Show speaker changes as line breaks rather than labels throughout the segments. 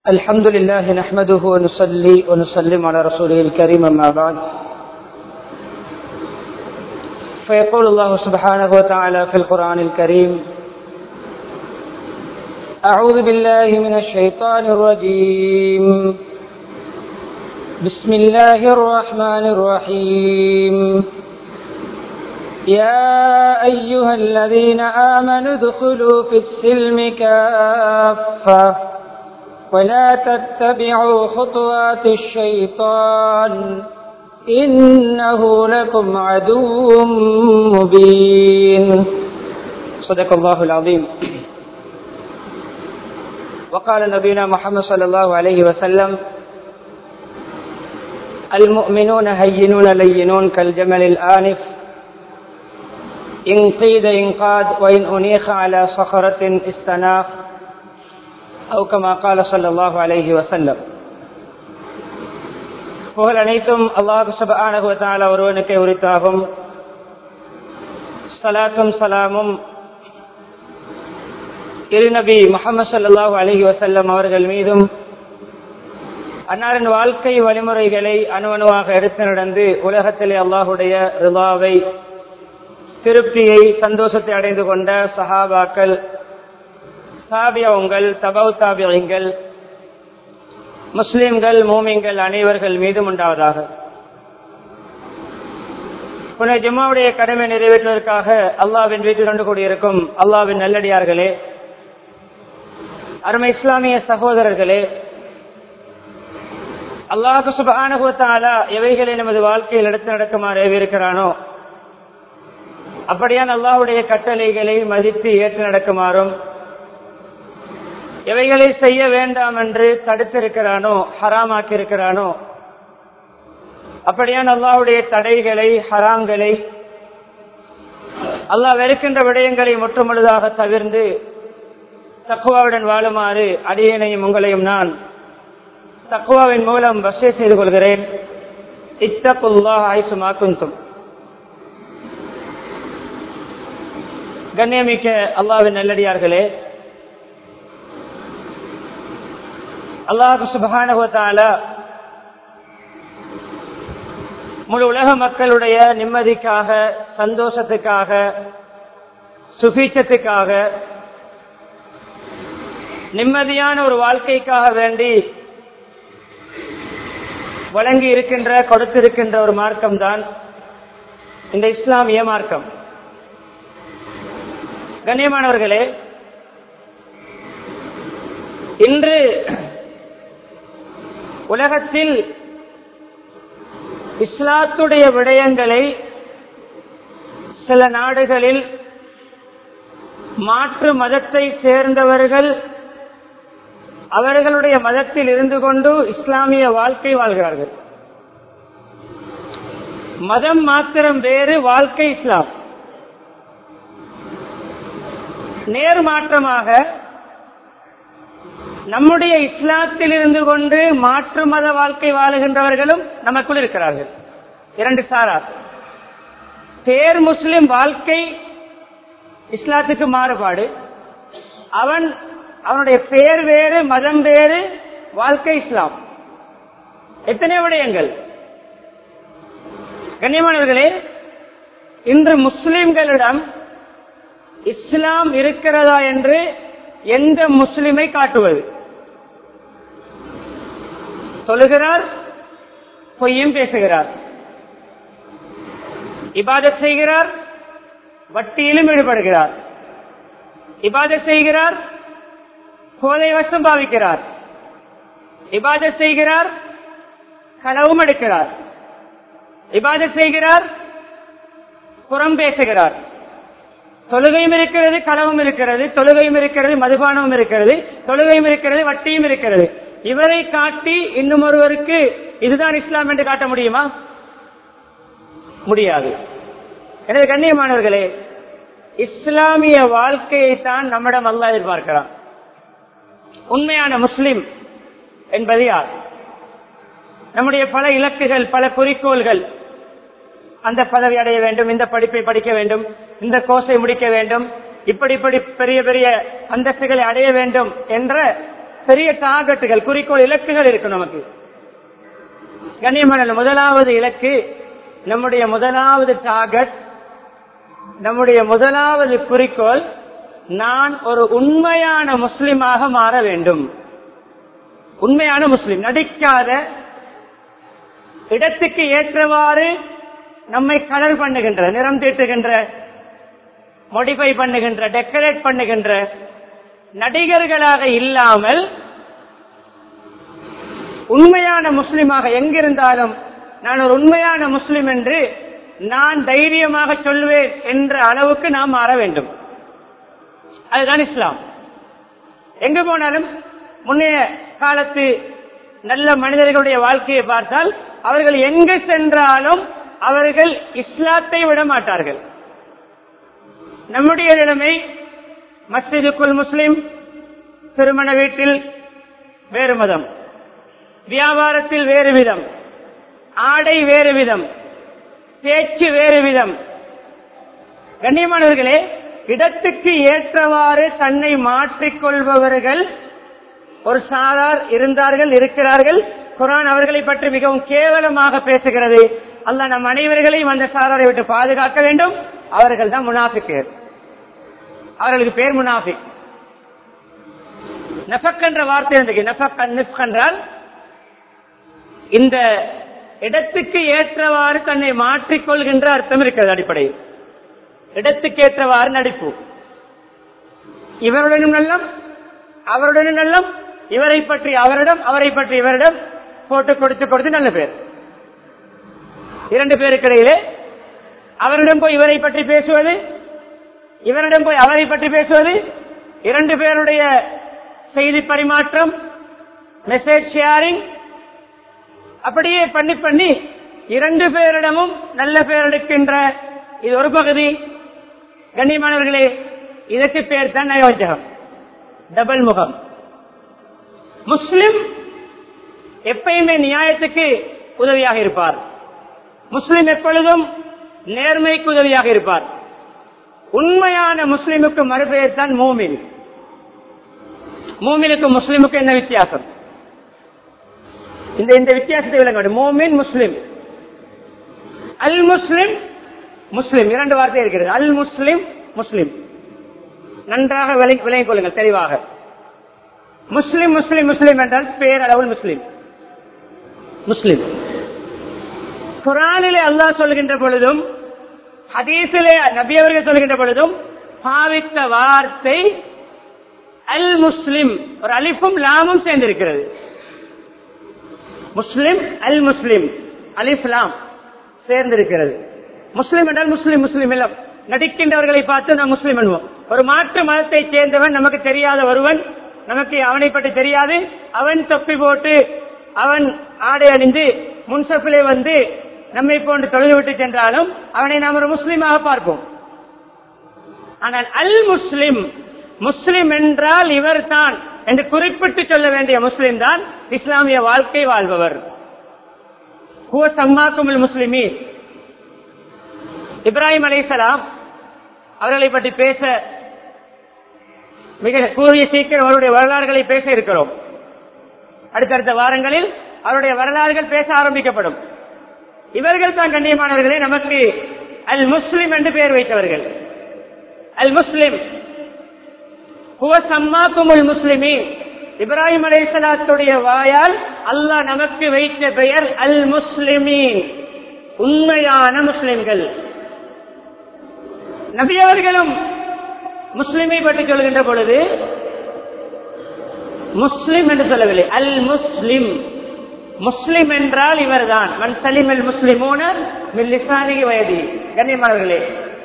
الحمد لله نحمده ونصلي ونسلم على رسوله الكريم أما بعد فيقول الله سبحانه وتعالى في القرآن الكريم أعوذ بالله من الشيطان الرجيم بسم الله الرحمن الرحيم يا أيها الذين آمنوا ادخلوا في السلم كافة ولا تتبعوا خطوات الشيطان إنه لكم عدو مبين صدق الله العظيم وقال نبينا محمد صلى الله عليه وسلم المؤمنون هينون لينون كالجمل الآنف إن قيد إنقاد وإن أنيخ على صخرة استناخ أو كما قال صلى الله عليه وسلم புகழ் அனைத்தும் அல்லாஹு சபான ஒருவனுக்கு உரித்தாகும் சலாத்தும் சலாமும் இருநபி முகமது சல்லாஹூ அலஹி வசல்லம் அவர்கள் மீதும் அன்னாரின் வாழ்க்கை வழிமுறைகளை அணுவணுவாக எடுத்து நடந்து உலகத்திலே அல்லாஹுடைய ரிலாவை திருப்தியை சந்தோஷத்தை அடைந்து கொண்ட சஹாபாக்கள் தாபியவங்கள் தபவ் தாபியங்கள் முஸ்லிம்கள் மூமிங்கள் அனைவர்கள் மீதும் உண்டாவதாக புன ஜிம்மாவுடைய கடமை நிறைவேற்றுவதற்காக அல்லாவின் வீட்டில் கொண்டு கூடியிருக்கும் அல்லாவின் நல்லடியார்களே அருமை இஸ்லாமிய சகோதரர்களே அல்லாஹு சுபானுகத்தாலா எவைகளை நமது வாழ்க்கையில் எடுத்து நடக்குமாறு இருக்கிறானோ அப்படியான் அல்லாஹுடைய கட்டளைகளை மதித்து ஏற்று நடக்குமாறும் எவைகளை செய்ய வேண்டாம் என்று தடுத்திருக்கிறானோ ஹராமாக்கி இருக்கிறானோ அப்படியான் அல்லாஹுடைய தடைகளை ஹராம்களை அல்லாஹ் வெறுக்கின்ற விடயங்களை முற்றுமுழுதாக தவிர்ந்து தக்குவாவுடன் வாழுமாறு அடியனையும் உங்களையும் நான் தக்குவாவின் மூலம் வசதி செய்து கொள்கிறேன் இத்தகுல்லா ஆயுசுமா குந்தும் கண்ணியமிக்க அல்லாவின் நல்லடியார்களே அல்லாஹு சுபானுவத்தால முழு உலக மக்களுடைய நிம்மதிக்காக சந்தோஷத்துக்காக சுபீச்சத்துக்காக நிம்மதியான ஒரு வாழ்க்கைக்காக வேண்டி வழங்கி இருக்கின்ற கொடுத்திருக்கின்ற ஒரு மார்க்கம் தான் இந்த இஸ்லாமிய மார்க்கம் கண்ணியமானவர்களே இன்று உலகத்தில் இஸ்லாத்துடைய விடயங்களை சில நாடுகளில் மாற்று மதத்தை சேர்ந்தவர்கள் அவர்களுடைய மதத்தில் இருந்து கொண்டு இஸ்லாமிய வாழ்க்கை வாழ்கிறார்கள் மதம் மாத்திரம் வேறு வாழ்க்கை இஸ்லாம் நேர்மாற்றமாக நம்முடைய இஸ்லாத்தில் இருந்து கொண்டு மாற்று மத வாழ்க்கை வாழுகின்றவர்களும் நமக்குள் இருக்கிறார்கள் இரண்டு சாரார் பேர் முஸ்லிம் வாழ்க்கை இஸ்லாத்துக்கு மாறுபாடு அவன் அவனுடைய பெயர் வேறு மதம் வேறு வாழ்க்கை இஸ்லாம் எத்தனை விடயங்கள் கண்ணியமானவர்களே இன்று முஸ்லிம்களிடம் இஸ்லாம் இருக்கிறதா என்று எந்த முஸ்லிமை காட்டுவது சொல்லுகிறார் பொய்யும் பேசுகிறார் இபாதத் செய்கிறார் வட்டியிலும் ஈடுபடுகிறார் இபாதத் செய்கிறார் போதை வசம் பாவிக்கிறார் இபாதத் செய்கிறார் களவும் எடுக்கிறார் இபாதத் செய்கிறார் புறம் பேசுகிறார் தொழுகையும் இருக்கிறது களவும் இருக்கிறது தொழுகையும் இருக்கிறது மதுபானமும் இருக்கிறது தொழுகையும் இருக்கிறது வட்டியும் இருக்கிறது இவரை காட்டி இன்னும் ஒருவருக்கு இதுதான் இஸ்லாம் என்று காட்ட முடியுமா முடியாது எனவே கண்ணியமானவர்களே இஸ்லாமிய வாழ்க்கையை தான் நம்மிடம் அல்ல எதிர்பார்க்கிறான் உண்மையான முஸ்லிம் என்பது யார் நம்முடைய பல இலக்குகள் பல குறிக்கோள்கள் அந்த பதவி அடைய வேண்டும் இந்த படிப்பை படிக்க வேண்டும் இந்த கோர்ஸை முடிக்க வேண்டும் இப்படி இப்படி பெரிய பெரிய அந்தஸ்துகளை அடைய வேண்டும் என்ற பெரிய டார்கெட்டுகள் குறிக்கோள் இலக்குகள் இருக்கு நமக்கு கண்ணியமான முதலாவது இலக்கு நம்முடைய முதலாவது டார்கெட் நம்முடைய முதலாவது குறிக்கோள் நான் ஒரு உண்மையான முஸ்லிமாக மாற வேண்டும் உண்மையான முஸ்லிம் நடிக்காத இடத்துக்கு ஏற்றவாறு நம்மை கலர் பண்ணுகின்ற நிறம் தீட்டுகின்ற மோடிஃபை பண்ணுகின்ற டெக்கரேட் பண்ணுகின்ற நடிகர்களாக இல்லாமல் உண்மையான முஸ்லிமாக எங்கிருந்தாலும் நான் ஒரு உண்மையான முஸ்லிம் என்று நான் தைரியமாக சொல்வேன் என்ற அளவுக்கு நாம் மாற வேண்டும் அதுதான் இஸ்லாம் எங்கு போனாலும் முன்னைய காலத்து நல்ல மனிதர்களுடைய வாழ்க்கையை பார்த்தால் அவர்கள் எங்கு சென்றாலும் அவர்கள் இஸ்லாத்தை விட மாட்டார்கள் நம்முடைய நிலைமை மஸ்ஜிதுக்குள் முஸ்லிம் திருமண வீட்டில் வேறு மதம் வியாபாரத்தில் வேறு விதம் ஆடை வேறு விதம் பேச்சு வேறு விதம் கண்ணியமானவர்களே இடத்துக்கு ஏற்றவாறு தன்னை மாற்றிக்கொள்பவர்கள் ஒரு சாரார் இருந்தார்கள் இருக்கிறார்கள் குரான் அவர்களை பற்றி மிகவும் கேவலமாக பேசுகிறது அல்ல நம் அனைவர்களையும் அந்த சாராரை விட்டு பாதுகாக்க வேண்டும் அவர்கள் தான் முனாஃபிக்கர் அவர்களுக்கு பேர் முனாஃபிக் நெஃபக் என்ற வார்த்தை இருந்தது நெஃபக் நிஃப் என்றால் இந்த இடத்துக்கு ஏற்றவாறு தன்னை மாற்றிக்கொள்கின்ற அர்த்தம் இருக்கிறது அடிப்படையில் இடத்துக்கு ஏற்றவாறு நடிப்பு இவருடனும் நல்லம் அவருடனும் நல்லம் இவரை பற்றி அவரிடம் அவரை பற்றி இவரிடம் போட்டு கொடுத்து கொடுத்து நல்ல பேர் இரண்டு பேருக்கு இடையிலே அவரிடம் போய் இவரை பற்றி பேசுவது இவரிடம் போய் அவரை பற்றி பேசுவது இரண்டு பேருடைய செய்தி பரிமாற்றம் மெசேஜ் ஷேரிங் அப்படியே பண்ணி பண்ணி இரண்டு பேரிடமும் நல்ல பேர் எடுக்கின்ற இது ஒரு பகுதி கண்ணியமானவர்களே இதற்கு பேர் தான் நயோஜகம் டபுள் முகம் முஸ்லிம் எப்பயுமே நியாயத்துக்கு உதவியாக இருப்பார் முஸ்லிம் எப்பொழுதும் நேர்மைக்கு உதவியாக இருப்பார் உண்மையான முஸ்லிமுக்கு மறுபெயர் தான் மூமின் மூமினுக்கு முஸ்லிமுக்கு என்ன வித்தியாசம் இந்த இந்த வித்தியாசத்தை விளங்க வேண்டும் மோமின் முஸ்லிம் அல் முஸ்லிம் முஸ்லிம் இரண்டு வார்த்தை இருக்கிறது அல் முஸ்லிம் முஸ்லிம் நன்றாக விளங்கி விளங்கிக் கொள்ளுங்கள் தெளிவாக முஸ்லிம் முஸ்லிம் முஸ்லிம் என்றால் பேரளவில் முஸ்லிம் முஸ்லிம் குரானிலே அல்லாஹ் சொல்கின்ற பொழுதும் ஹதீஸிலே நபி அவர்கள் சொல்கின்ற பொழுதும் பாவித்த வார்த்தை அல் முஸ்லிம் ஒரு அலிஃபும் லாமும் சேர்ந்திருக்கிறது முஸ்லிம் அல் முஸ்லிம் அலிஃப்லாம் சேர்ந்திருக்கிறது முஸ்லிம் என்றால் முஸ்லிம் முஸ்லிம் இல்லம் நடிக்கின்றவர்களை பார்த்து நாம் முஸ்லிம் என்போம் ஒரு மாற்று மதத்தை சேர்ந்தவன் நமக்கு தெரியாத ஒருவன் நமக்கு அவனை பற்றி தெரியாது அவன் தொப்பி போட்டு அவன் ஆடை அணிந்து முன்சப்பிலே வந்து நம்மை போன்று தொழுது விட்டு சென்றாலும் அவனை நாம் ஒரு முஸ்லீமாக பார்ப்போம் ஆனால் அல் முஸ்லிம் முஸ்லிம் என்றால் இவர் தான் என்று குறிப்பிட்டு சொல்ல வேண்டிய முஸ்லிம் தான் இஸ்லாமிய வாழ்க்கை வாழ்பவர் ஹுவ சம்மாக்கும் முஸ்லிமி இப்ராஹிம் அலைசலாம் அவர்களை பற்றி பேச மிக கூறிய சீக்கிரம் அவருடைய வரலாறுகளை பேச இருக்கிறோம் அடுத்தடுத்த வாரங்களில் அவருடைய வரலாறுகள் பேச ஆரம்பிக்கப்படும் இவர்கள் தான் கண்ணியமானவர்களே நமக்கு அல் முஸ்லிம் என்று பெயர் வைத்தவர்கள் அல் முஸ்லிம் சம்மாக்குமுல் முஸ்லிமி இப்ராஹிம் அலைசலாத்துடைய வாயால் அல்லாஹ் நமக்கு வைத்த பெயர் அல் முஸ்லிமி உண்மையான முஸ்லிம்கள் நபி அவர்களும் முஸ்லிமை பற்றி சொல்கின்ற பொழுது முஸ்லிம் என்று சொல்லவில்லை அல் முஸ்லிம் முஸ்லிம் என்றால் இவர்தான் மன் சலிம் அல் முஸ்லிமோன மில்லிசானிகி வயதி கண்ணியமானவர்களே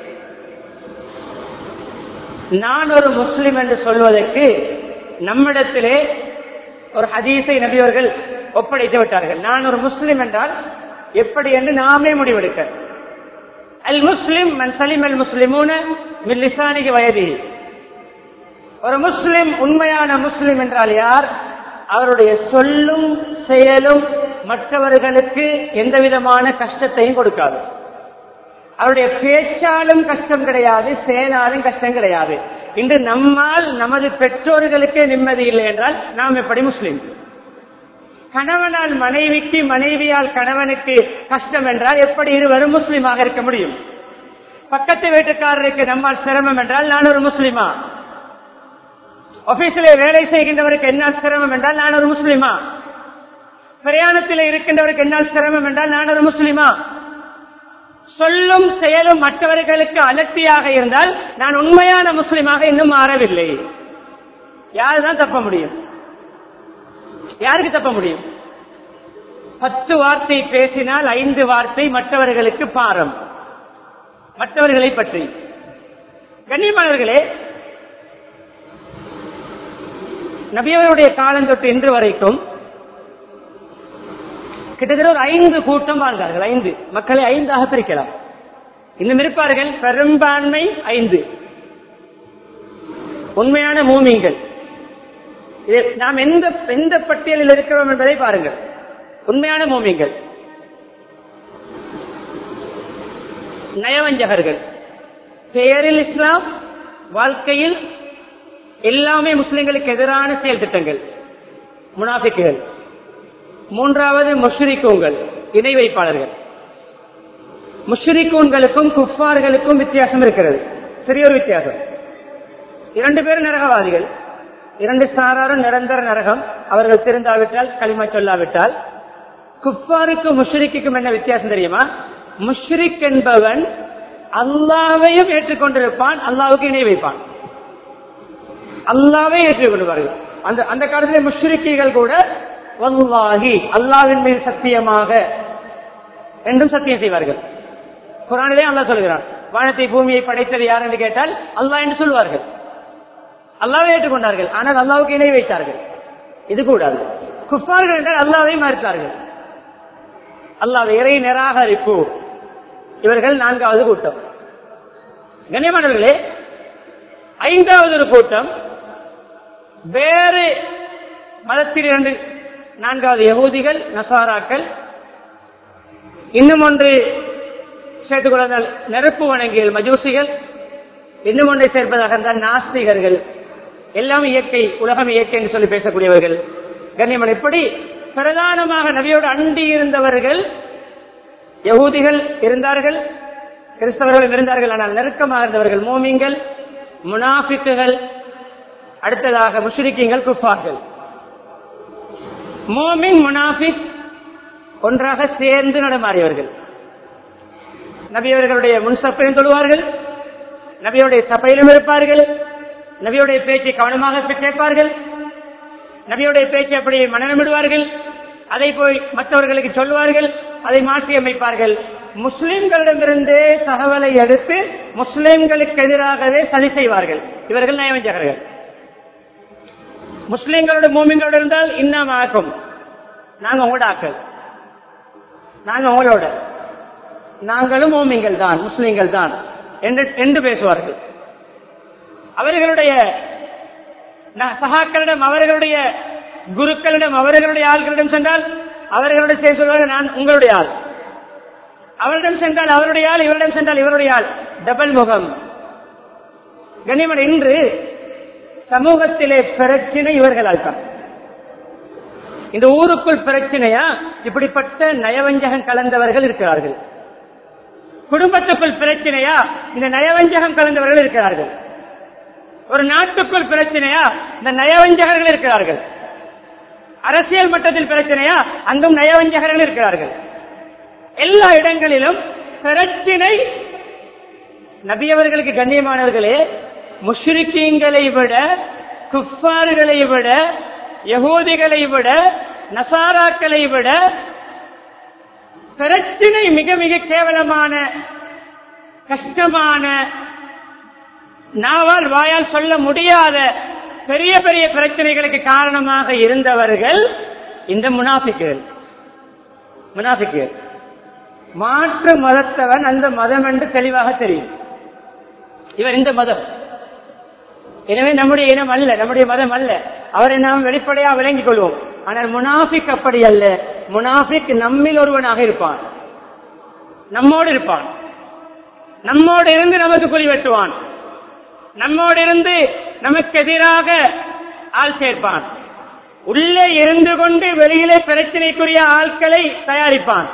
நான் ஒரு முஸ்லிம் என்று சொல்வதற்கு நம்மிடத்திலே ஒரு ஹதீஸை நபியவர்கள் ஒப்படைத்து விட்டார்கள் நான் ஒரு முஸ்லிம் என்றால் எப்படி என்று நாமே முடிவெடுக்க அல் முஸ்லிம் மன் சலிம் அல் முஸ்லிமூன மில்லிசானிகி வயதி ஒரு முஸ்லிம் உண்மையான முஸ்லிம் என்றால் யார் அவருடைய சொல்லும் செயலும் மற்றவர்களுக்கு எந்த விதமான கஷ்டத்தையும் கொடுக்காது அவருடைய பேச்சாலும் கஷ்டம் கிடையாது செயலாலும் கஷ்டம் கிடையாது இன்று நம்மால் நமது பெற்றோர்களுக்கே நிம்மதி இல்லை என்றால் நாம் எப்படி முஸ்லிம் கணவனால் மனைவிக்கு மனைவியால் கணவனுக்கு கஷ்டம் என்றால் எப்படி இருவரும் முஸ்லிமாக இருக்க முடியும் பக்கத்து வீட்டுக்காரருக்கு நம்மால் சிரமம் என்றால் நான் ஒரு முஸ்லிமா ஆபீஸிலே வேலை செய்கின்றவருக்கு என்ன சிரமம் என்றால் நான் ஒரு முஸ்லிமா பிரயாணத்தில் இருக்கின்றவருக்கு என்ன சிரமம் என்றால் நான் ஒரு முஸ்லிமா சொல்லும் செயலும் மற்றவர்களுக்கு அலட்சியாக இருந்தால் நான் உண்மையான முஸ்லிமாக இன்னும் மாறவில்லை யாருதான் தப்ப முடியும் யாருக்கு தப்ப முடியும் பத்து வார்த்தை பேசினால் ஐந்து வார்த்தை மற்றவர்களுக்கு பாரம் மற்றவர்களை பற்றி கண்ணியமானவர்களே நபியவருடைய காலம் தொட்டு இன்று வரைக்கும் கிட்டத்தட்ட ஒரு ஐந்து கூட்டம் வாழ்ந்தார்கள் ஐந்து மக்களை ஐந்தாக பிரிக்கலாம் இன்னும் இருப்பார்கள் பெரும்பான்மை ஐந்து உண்மையான மூமிங்கள் இது நாம் எந்த எந்த பட்டியலில் இருக்கிறோம் என்பதை பாருங்கள் உண்மையான மூமிங்கள் நயவஞ்சகர்கள் பெயரில் இஸ்லாம் வாழ்க்கையில் எல்லாமே முஸ்லிம்களுக்கு எதிரான செயல் திட்டங்கள் முனாஃபிக்குகள் மூன்றாவது முஷ்ரிக்கூங்கள் இணை வைப்பாளர்கள் முஷ்ரிக்கூன்களுக்கும் குஃபார்களுக்கும் வித்தியாசம் இருக்கிறது சிறிய ஒரு வித்தியாசம் இரண்டு பேரும் நரகவாதிகள் இரண்டு சாராரும் நிரந்தர நரகம் அவர்கள் திருந்தாவிட்டால் களிமா சொல்லாவிட்டால் குஃபாருக்கும் முஷ்ரிக்கும் என்ன வித்தியாசம் தெரியுமா முஷ்ரிக் என்பவன் அல்லாவையும் ஏற்றுக்கொண்டிருப்பான் அல்லாவுக்கு இணை வைப்பான் அல்லாவே ஏற்றுக்கொள்வார்கள் அந்த அந்த காலத்திலே முஷ்ரிக்கிகள் கூட வல்லாஹி அல்லாவின் மீது சத்தியமாக என்றும் சத்தியம் செய்வார்கள் குரானிலே அல்லாஹ் சொல்கிறான் வானத்தை பூமியை படைத்தது யார் என்று கேட்டால் அல்லாஹ் என்று சொல்வார்கள் அல்லாவை ஏற்றுக்கொண்டார்கள் ஆனால் அல்லாவுக்கு இணை வைத்தார்கள் இது கூடாது குப்பார்கள் என்றால் அல்லாவை மறுத்தார்கள் அல்லாஹ் இறை நிராகரிப்பு இவர்கள் நான்காவது கூட்டம் கண்ணியமானவர்களே ஐந்தாவது ஒரு கூட்டம் வேறு மதத்தில் இரண்டு நான்காவது யகூதிகள் நசாராக்கள் இன்னும் ஒன்று சேர்த்துக் கொள்ளால் நெருப்பு வணங்கியல் மஜூசிகள் இன்னும் ஒன்றை சேர்ப்பதாக இருந்தால் நாஸ்திகர்கள் எல்லாம் இயற்கை உலகம் இயற்கை என்று சொல்லி பேசக்கூடியவர்கள் கண்ணியமன் இப்படி பிரதானமாக நபியோடு அண்டி இருந்தவர்கள் யகூதிகள் இருந்தார்கள் கிறிஸ்தவர்களும் இருந்தார்கள் ஆனால் நெருக்கமாக இருந்தவர்கள் மோமிங்கள் முனாஃபிக்குகள் அடுத்ததாக முஷ்ரிக்கிங்கள் குஃபார்கள் மோமின் முனாஃபிக் ஒன்றாக சேர்ந்து நடமாறியவர்கள் நபியவர்களுடைய முன்சப்பையும் தொழுவார்கள் நபியுடைய சபையிலும் இருப்பார்கள் நபியுடைய பேச்சை கவனமாக கேட்பார்கள் நபியுடைய பேச்சை அப்படி மனநமிடுவார்கள் அதை போய் மற்றவர்களுக்கு சொல்வார்கள் அதை மாற்றி அமைப்பார்கள் முஸ்லிம்களிடமிருந்தே தகவலை எடுத்து முஸ்லிம்களுக்கு எதிராகவே சதி செய்வார்கள் இவர்கள் நயவஞ்சகர்கள் முஸ்லிம்களோட மூமிங்களோட இருந்தால் இன்னும் ஆக்கும் நாங்க உங்களோட ஆக்கள் நாங்க உங்களோட நாங்களும் மோமிங்கள் தான் முஸ்லிம்கள் தான் என்று என்று பேசுவார்கள் அவர்களுடைய சகாக்களிடம் அவர்களுடைய குருக்களிடம் அவர்களுடைய ஆள்களிடம் சென்றால் அவர்களுடைய செய்ய சொல்வார்கள் நான் உங்களுடைய ஆள் அவரிடம் சென்றால் அவருடைய ஆள் இவரிடம் சென்றால் இவருடைய ஆள் டபுள் முகம் கண்ணியமன் இன்று சமூகத்திலே பிரச்சனை இவர்களால் தான் இந்த ஊருக்குள் பிரச்சனையா இப்படிப்பட்ட நயவஞ்சகம் கலந்தவர்கள் இருக்கிறார்கள் குடும்பத்துக்குள் பிரச்சனையா இந்த நயவஞ்சகம் கலந்தவர்கள் இருக்கிறார்கள் ஒரு நாட்டுக்குள் பிரச்சனையா இந்த நயவஞ்சகர்கள் இருக்கிறார்கள் அரசியல் மட்டத்தில் பிரச்சனையா அங்கும் நயவஞ்சகர்கள் இருக்கிறார்கள் எல்லா இடங்களிலும் பிரச்சினை நபியவர்களுக்கு கண்ணியமானவர்களே முஷ்ரிக்கீங்களை விட குஃபார்களை விட யகூதிகளை விட நசாராக்களை விட பிரச்சினை மிக மிக கேவலமான கஷ்டமான நாவால் வாயால் சொல்ல முடியாத பெரிய பெரிய பிரச்சனைகளுக்கு காரணமாக இருந்தவர்கள் இந்த முனாஃபிக்குகள் முனாஃபிக்குகள் மாற்று மதத்தவன் அந்த மதம் என்று தெளிவாக தெரியும் இவர் இந்த மதம் எனவே நம்முடைய இனம் அல்ல நம்முடைய மதம் அல்ல அவரை நாம் வெளிப்படையாக விளங்கிக் கொள்வோம் ஆனால் முனாஃபிக் அப்படி அல்ல முனாஃபிக் நம்மில் ஒருவனாக இருப்பான் நம்மோடு இருப்பான் நம்மோடு இருந்து நமக்கு குறி வெட்டுவான் நம்மோடு இருந்து நமக்கு எதிராக ஆள் சேர்ப்பான் உள்ளே இருந்து கொண்டு வெளியிலே பிரச்சனைக்குரிய ஆட்களை தயாரிப்பான்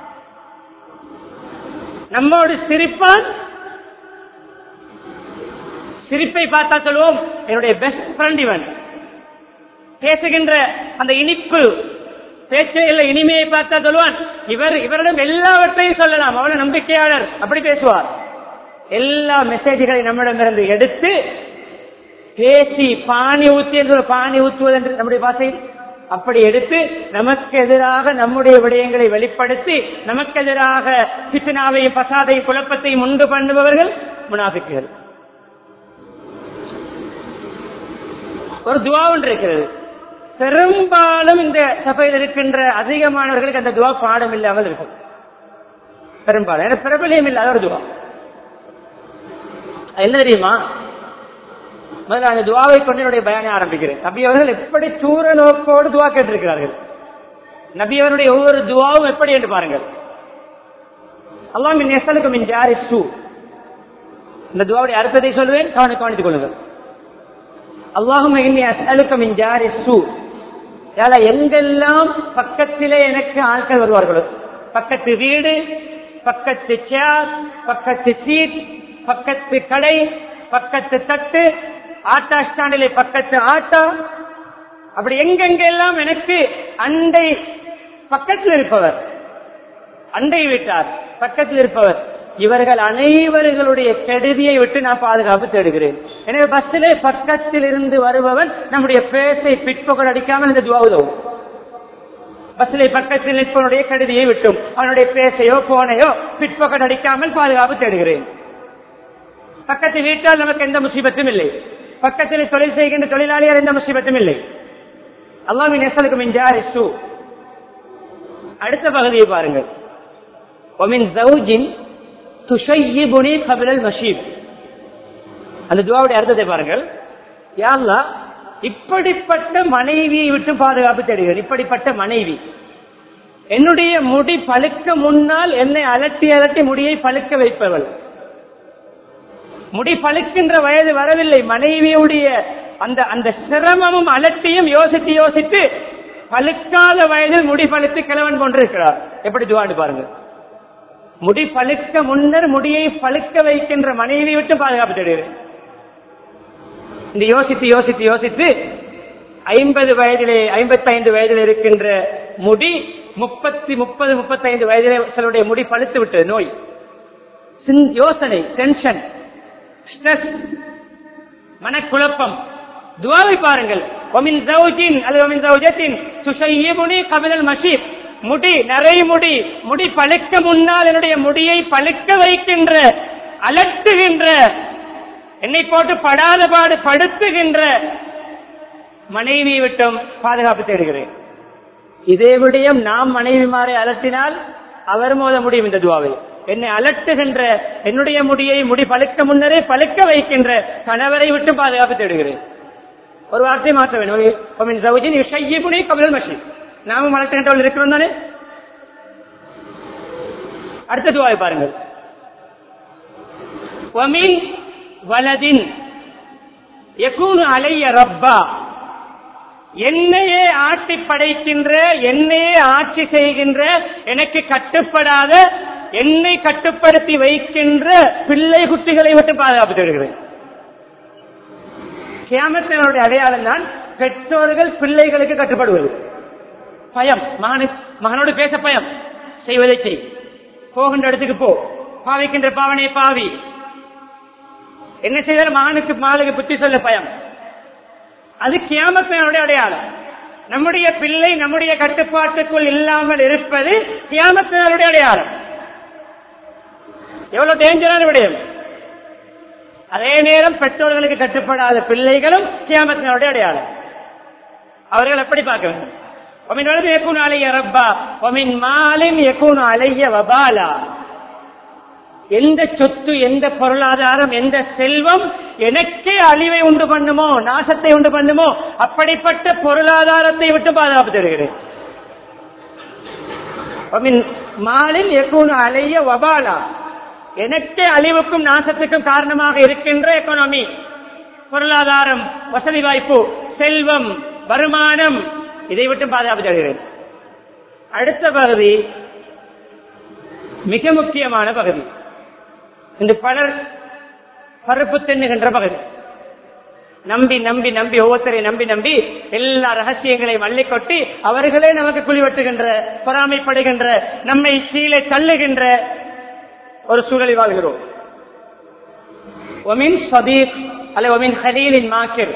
நம்மோடு சிரிப்பான் சிரிப்பை பார்த்தா சொல்லுவோம் என்னுடைய பெஸ்ட் ஃப்ரெண்ட் இவன் பேசுகின்ற அந்த இனிப்பு பேச்சையில் இனிமையை பார்த்தா சொல்லுவான் இவர் இவரிடம் எல்லாவற்றையும் சொல்லலாம் அவன நம்பிக்கையாளர் அப்படி பேசுவார் எல்லா மெசேஜ்களை நம்மிடமிருந்து எடுத்து பேசி பானி ஊத்தி என்று பானி ஊற்றுவது என்று நம்முடைய பாசையில் அப்படி எடுத்து நமக்கு எதிராக நம்முடைய விடயங்களை வெளிப்படுத்தி நமக்கு எதிராக சித்தனாவையும் பசாதையும் குழப்பத்தையும் உண்டு பண்ணுபவர்கள் முனாஃபிக்குகள் ஒரு துவா ஒன்று இருக்கிறது பெரும்பாலும் இந்த சபையில் இருக்கின்ற அதிகமானவர்களுக்கு அந்த துவா பாடம் இல்லாமல் இருக்கும் பெரும்பாலும் ஏன்னா பிரபலியம் இல்லாத ஒரு துவா என்ன தெரியுமா முதல்ல அந்த துவாவை கொண்டு என்னுடைய பயானை ஆரம்பிக்கிறேன் நபி அவர்கள் எப்படி தூர நோக்கோடு துவா கேட்டிருக்கிறார்கள் நபி அவருடைய ஒவ்வொரு துவாவும் எப்படி என்று பாருங்கள் அல்லாஹ் மின் எசலுக்கு மின் ஜாரி சூ இந்த துவாவுடைய அர்த்தத்தை சொல்லுவேன் கவனி கவனித்துக் கொள்ளுங்கள் அல்லாஹும் இன்னி அஸ்அலுக்க மின் ஜாரி சூ யாரா எங்கெல்லாம் பக்கத்திலே எனக்கு ஆட்கள் வருவார்களோ பக்கத்து வீடு பக்கத்து சேர் பக்கத்து சீட் பக்கத்து கடை பக்கத்து தட்டு ஆட்டா ஸ்டாண்டிலே பக்கத்து ஆட்டா அப்படி எங்கெங்கெல்லாம் எனக்கு அண்டை பக்கத்தில் இருப்பவர் அண்டை வீட்டார் பக்கத்தில் இருப்பவர் இவர்கள் அனைவர்களுடைய கெடுதியை விட்டு நான் பாதுகாப்பு தேடுகிறேன் எனவே பஸ்ஸிலே பக்கத்தில் இருந்து வருபவன் நம்முடைய பேசை பிற்பகல் அடிக்காமல் இந்த துவா உதவும் பஸ்ஸிலே பக்கத்தில் நிற்பவனுடைய கெடுதியை விட்டும் அவனுடைய பேசையோ போனையோ பிற்பகல் அடிக்காமல் பாதுகாப்பு தேடுகிறேன் பக்கத்து வீட்டால் நமக்கு எந்த முசீபத்தும் இல்லை பக்கத்தில் தொழில் செய்கின்ற தொழிலாளியால் எந்த முசீபத்தும் இல்லை அல்லாமின் நெசலுக்கு மிஞ்சார் இஸ்டு அடுத்த பகுதியை பாருங்கள் ஒமின் ஜவுஜின் துஷையிபுனி கபிலல் மஷீப் அந்த துவாவுடைய அர்த்தத்தை பாருங்கள் யாழ்லா இப்படிப்பட்ட மனைவியை விட்டு பாதுகாப்பு தேடுகிறேன் இப்படிப்பட்ட மனைவி என்னுடைய முடி பழுக்க முன்னால் என்னை அலட்டி அலட்டி முடியை பழுக்க வைப்பவள் முடி பழுக்கின்ற வயது வரவில்லை மனைவியுடைய அந்த அந்த சிரமமும் அலட்டியும் யோசித்து யோசித்து பழுக்காத வயதில் முடி பழுத்து கிழவன் கொண்டிருக்கிறார் எப்படி துவாண்டு பாருங்க முடி பழுக்க முன்னர் முடியை பழுக்க வைக்கின்ற மனைவி விட்டு பாதுகாப்பு தேடுகிறேன் இந்த யோசித்து யோசித்து யோசித்து ஐம்பது வயதிலே ஐம்பத்தைந்து வயதில் இருக்கின்ற முடி முப்பத்தி முப்பது முப்பத்தைந்து வயதிலே சிலருடைய முடி பழுத்து விட்டது நோய் சிந்- யோசனை டென்ஷன் ஸ்ட்ரெஸ் மனக்குழப்பம் துவாவை பாருங்கள் ஒமின் ஜவுஜின் அல்லது ஒமின் ஜவுஜத்தின் சுஷையிபுனி கபிலல் மஷீப் முடி நிறை முடி முடி பழுக்க முன்னால் என்னுடைய முடியை பழுக்க வைக்கின்ற அலட்டுகின்ற என்னை போட்டு படாத பாடு படுத்துகின்ற மனைவியை விட்டும் பாதுகாப்பு தேடுகிறேன் இதே விடயம் நாம் மனைவிமாரை அலட்டினால் அவர் மோத முடியும் இந்த துவாவை என்னை அலட்டுகின்ற என்னுடைய முடியை முடி பழுக்க முன்னரே பழுக்க வைக்கின்ற கணவரை விட்டு பாதுகாப்பு தேடுகிறேன் ஒரு வார்த்தை மாற்ற வேண்டும் சவுஜின் ஷையிபுனி கபிலல் மஷி நாமும் அலட்டுகின்றவர்கள் இருக்கிறோம் தானே அடுத்த துவாவை பாருங்கள் ஒமின் வலதின் யகூனு அலைய ரப்பா என்னையே ஆட்டி படைக்கின்ற என்னையே ஆட்சி செய்கின்ற எனக்கு கட்டுப்படாத என்னை கட்டுப்படுத்தி வைக்கின்ற பிள்ளை குட்டிகளை விட்டு பாதுகாப்பு தேடுகிறேன் கியாமத்தினுடைய அடையாளம் தான் பெற்றோர்கள் பிள்ளைகளுக்கு கட்டுப்படுவது பயம் மகனு மகனோடு பேச பயம் செய்வதை செய் போகின்ற இடத்துக்கு போ பாவிக்கின்ற பாவனை பாவி என்ன செய்தாலும் மகனுக்கு மாலுக்கு புத்தி சொல்ல பயம் அது கியாமத்தினுடைய அடையாளம் நம்முடைய பிள்ளை நம்முடைய கட்டுப்பாட்டுக்குள் இல்லாமல் இருப்பது கியாமத்தினுடைய அடையாளம் எவ்வளவு டேஞ்சரான விடயம் அதே நேரம் பெற்றோர்களுக்கு கட்டுப்படாத பிள்ளைகளும் கியாமத்தினுடைய அடையாளம் அவர்கள் எப்படி பார்க்க வேண்டும் ஒமின் வலது எக்கூன் அலைய ரப்பா ஒமின் மாலின் எக்கூன் அலைய வபாலா எந்த சொத்து எந்த பொருளாதாரம் எந்த செல்வம் எனக்கே அழிவை உண்டு பண்ணுமோ நாசத்தை உண்டு பண்ணுமோ அப்படிப்பட்ட பொருளாதாரத்தை விட்டு பாதுகாப்பு தருகிறேன் ஒமின் மாலின் எக்கூன் அலைய வபாலா எனக்கே அழிவுக்கும் நாசத்துக்கும் காரணமாக இருக்கின்ற எக்கனாமி பொருளாதாரம் வசதி வாய்ப்பு செல்வம் வருமானம் இதை விட்டு பாதுகாப்பு தருகிறேன் அடுத்த பகுதி மிக முக்கியமான பகுதி இந்த பலர் பருப்பு தென்னுகின்ற பகுதி நம்பி நம்பி நம்பி ஒவ்வொருத்தரை நம்பி நம்பி எல்லா ரகசியங்களையும் அள்ளி கொட்டி அவர்களே நமக்கு குழிவட்டுகின்ற பொறாமைப்படுகின்ற நம்மை கீழே தள்ளுகின்ற ஒரு சூழலில் வாழ்கிறோம் ஒமின் சதீக் அல்ல ஒமின் ஹலீலின் மாக்கிர்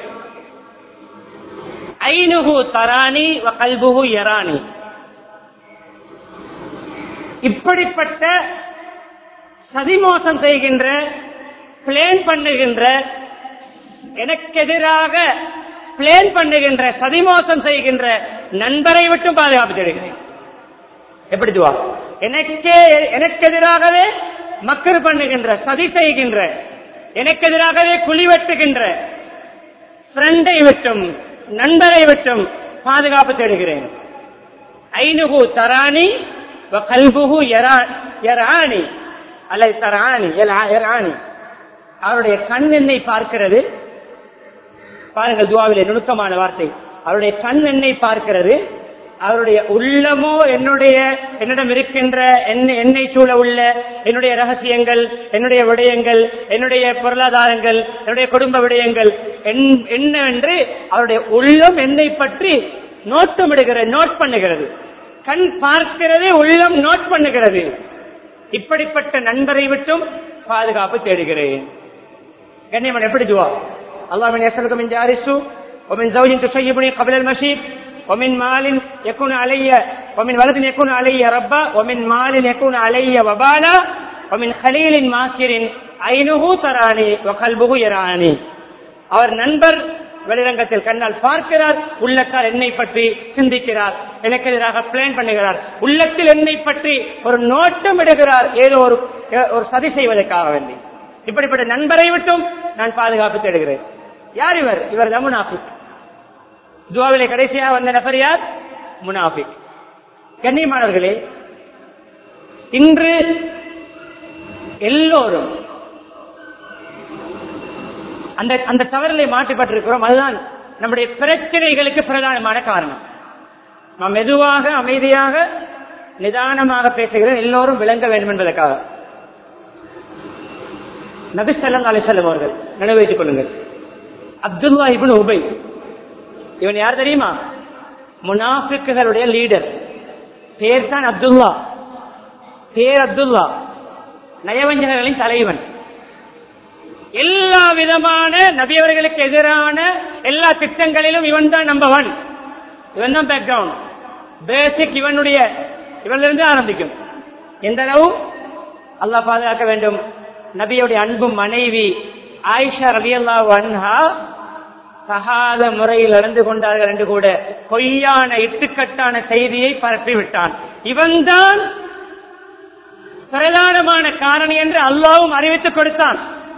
ஐனுகு தராணி வ கல்புகு யராணி இப்படிப்பட்ட சதிமோசம் செய்கின்ற பிளேன் பண்ணுகின்ற எனக்கு எதிராக பிளேன் பண்ணுகின்ற சதிமோசம் செய்கின்ற நண்பரை விட்டு பாதுகாப்பு தேடுகிறேன் எப்படி துவா எனக்கே எனக்கு எதிராகவே மக்கள் பண்ணுகின்ற சதி செய்கின்ற எனக்கு எதிராகவே குழி வெட்டுகின்ற ஃப்ரெண்டை விட்டும் நண்பரை விட்டும் பாதுகாப்பு தேடுகிறேன் ஐனுகு தராணி வ கல்புகு யரா- யராணி அல்லது தராணி யலா- யராணி அவருடைய கண் என்னை பார்க்கிறது பாருங்கள் துவாவிலே நுணுக்கமான வார்த்தை அவருடைய கண் என்னை பார்க்கிறது அவருடைய உள்ளமோ என்னுடைய என்னிடம் இருக்கின்ற என்னை என்னை சூழ உள்ள என்னுடைய ரகசியங்கள் என்னுடைய விடயங்கள் என்னுடைய பொருளாதாரங்கள் என்னுடைய குடும்ப விடயங்கள் என்- என்னவென்று அவருடைய உள்ளம் என்னை பற்றி நோட்டமிடுகிறது நோட் பண்ணுகிறது கண் பார்க்கிறது உள்ளம் நோட் பண்ணுகிறது இப்படிப்பட்ட நண்பரை விட்டும் பாதுகாப்பு தேடுகிறேன் கண்ணியமன் எப்படி துவா اللهم اني اسالك من جار السوء ومن زوج تشيبني قبل المشيب ومن مال يكون علي ومن ولد يكون علي ربا ومن مال يكون علي وبالا ومن خليل ماكر عينه تراني وقلبه يراني அவர் நண்பர் வெளிரங்கத்தில் கண்ணால் பார்க்கிறார் உள்ளத்தால் என்னை பற்றி சிந்திக்கிறார் எனக்கு எதிராக பிளான் பண்ணுகிறார் உள்ளத்தில் என்னை பற்றி ஒரு நோட்டம் இடுகிறார் ஏதோ ஒரு ஒரு சதி செய்வதற்காக வேண்டி இப்படிப்பட்ட நண்பரை விட்டும் நான் பாதுகாப்பு தேடுகிறேன் யார் இவர் இவர் தான் முனாஃபிக் துவாவிலே கடைசியாக வந்த நபர் யார் முனாஃபிக் கண்ணியமானவர்களே இன்று எல்லோரும் அந்த அந்த தவறிலே மாற்றப்பட்டிருக்கிறோம் அதுதான் நம்முடைய பிரச்சனைகளுக்கு பிரதானமான காரணம் நாம் மெதுவாக அமைதியாக நிதானமாக பேசுகிறேன் எல்லோரும் விளங்க வேண்டும் என்பதற்காக நபி ஸல்லல்லாஹு அலைஹி வஸல்லம் அவர்கள் நினைவைத்துக் கொள்ளுங்கள் அப்துல்லா இப்னு உபை இவன் யார் தெரியுமா முனாஃபிக்குகளுடைய லீடர் பேர் தான் அப்துல்லா பேர் அப்துல்லா நயவஞ்சகர்களின் தலைவன் எல்லா விதமான நபியவர்களுக்கு எதிரான எல்லா திட்டங்களிலும் இவன் தான் நம்பர் ஒன் இவன் தான் பேக்ரவுண்ட் பேசிக் இவனுடைய இவனிலிருந்து ஆரம்பிக்கும் எந்த அளவு அல்லாஹ் பாதுகாக்க வேண்டும் நபியுடைய அன்பு மனைவி ஆயிஷா ரலியல்லா அன்ஹா சகாத முறையில் நடந்து கொண்டார்கள் என்று கூட பொய்யான இட்டுக்கட்டான செய்தியை பரப்பிவிட்டான் இவன்தான் பிரதானமான காரணி என்று அல்லாவும் அறிவித்துக் கொடுத்தான்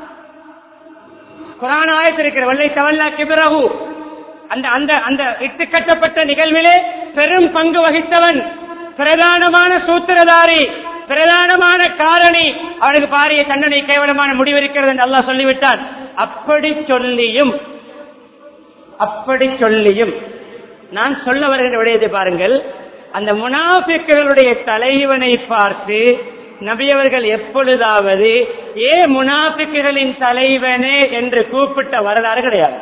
குரான் ஆயத்திருக்கிற வல்லை தவல்லா கிபிரகு அந்த அந்த அந்த இட்டுக்கட்டப்பட்ட நிகழ்விலே பெரும் பங்கு வகித்தவன் பிரதானமான சூத்திரதாரி பிரதானமான காரணி அவனுக்கு பாரிய தண்டனை கேவலமான முடிவிருக்கிறது என்று அல்லாஹ் சொல்லிவிட்டான் அப்படி சொல்லியும் அப்படி சொல்லியும் நான் சொல்ல வருகிற விடயத்தை பாருங்கள் அந்த முனாஃபிக்குகளுடைய தலைவனை பார்த்து நபியவர்கள் எப்பொழுதாவது ஏ முனாஃபிக்குகளின் தலைவனே என்று கூப்பிட்ட வரலாறு கிடையாது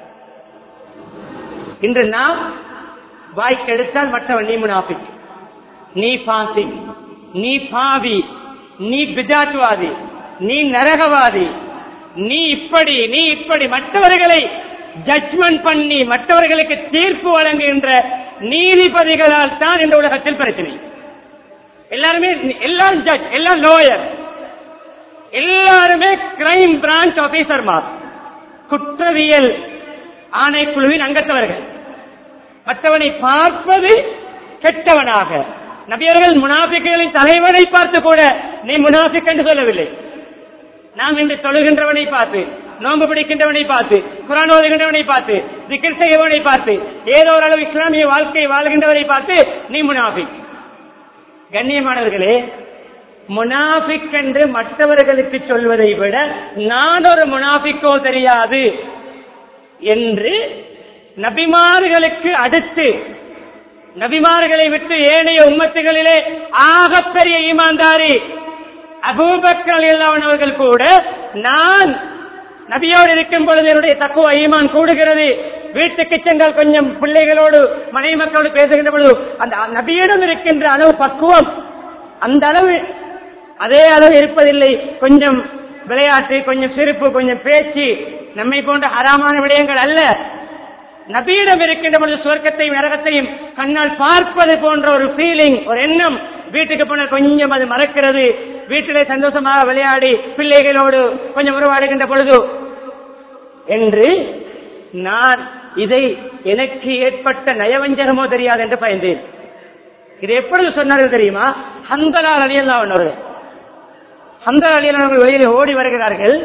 இன்று நாம் வாய்க்கெடுத்தால் மற்றவன் நீ முனாஃபிக் நீ பாசி நீ பாவி நீ பிஜாத்வாதி நீ நரகவாதி நீ இப்படி நீ இப்படி மற்றவர்களை ஜட்ஜ்மெண்ட் பண்ணி மற்றவர்களுக்கு தீர்ப்பு வழங்குகின்ற நீதிபதிகளால் தான் இந்த உலகத்தில் பிரச்சனை எல்லாருமே எல்லாம் ஜட்ஜ் எல்லாம் லோயர் எல்லாருமே கிரைம் பிரான்ச் ஆபீசர் மார் குற்றவியல் ஆணைக்குழுவின் அங்கத்தவர்கள் மற்றவனை பார்ப்பது கெட்டவனாக நபியர்கள் முனாஃபிக்குகளின் தலைவனை பார்த்து கூட நீ முனாஃபிக் என்று சொல்லவில்லை நாம் இன்று தொழுகின்றவனை பார்த்து நோன்பு பிடிக்கின்றவனை பார்த்து குரான் ஓதுகின்றவனை பார்த்து திக்கர் செய்கிறவனை பார்த்து ஏதோ ஒரு அளவு இஸ்லாமிய வாழ்க்கை வாழ்கின்றவரை பார்த்து நீ முனாஃபிக் கண்ணியமானவர்களே முனாஃபிக் என்று மற்றவர்களுக்கு சொல்வதை விட நான் ஒரு முனாஃபிக்கோ தெரியாது என்று நபிமார்களுக்கு அடுத்து நபிமார்களை விட்டு ஏனைய உம்மத்துகளிலே ஆகப்பெரிய ஈமான்தாரி அபூபக்கர் இல்லாதவர்கள் கூட நான் நபியோடு இருக்கும் பொழுது என்னுடைய தக்குவ ஈமான் கூடுகிறது வீட்டுக்கு சென்றால் கொஞ்சம் பிள்ளைகளோடு மனைவி மக்களோடு பேசுகின்ற பொழுது அந்த நபியிடம் இருக்கின்ற அளவு பக்குவம் அந்த அளவு அதே அளவு இருப்பதில்லை கொஞ்சம் விளையாட்டு கொஞ்சம் சிரிப்பு கொஞ்சம் பேச்சு நம்மை போன்ற அறாமான விடயங்கள் அல்ல நபியிடம் இருக்கின்ற பொழுது சுவர்க்கத்தையும் நரகத்தையும் கண்ணால் பார்ப்பது போன்ற ஒரு ஃபீலிங் ஒரு எண்ணம் வீட்டுக்கு போனால் கொஞ்சம் அது மறக்கிறது வீட்டிலே சந்தோஷமாக விளையாடி பிள்ளைகளோடு கொஞ்சம் உருவாடுகின்ற பொழுது என்று நான் இதை எனக்கு ஏற்பட்ட நயவஞ்சகமோ தெரியாது என்று பயந்தேன் இது எப்பொழுது சொன்னார்கள் தெரியுமா ஹந்தலா அலியல்லா ஒன்று ஹந்தலா அலியல்லா வெளியில் ஓடி வருகிறார்கள்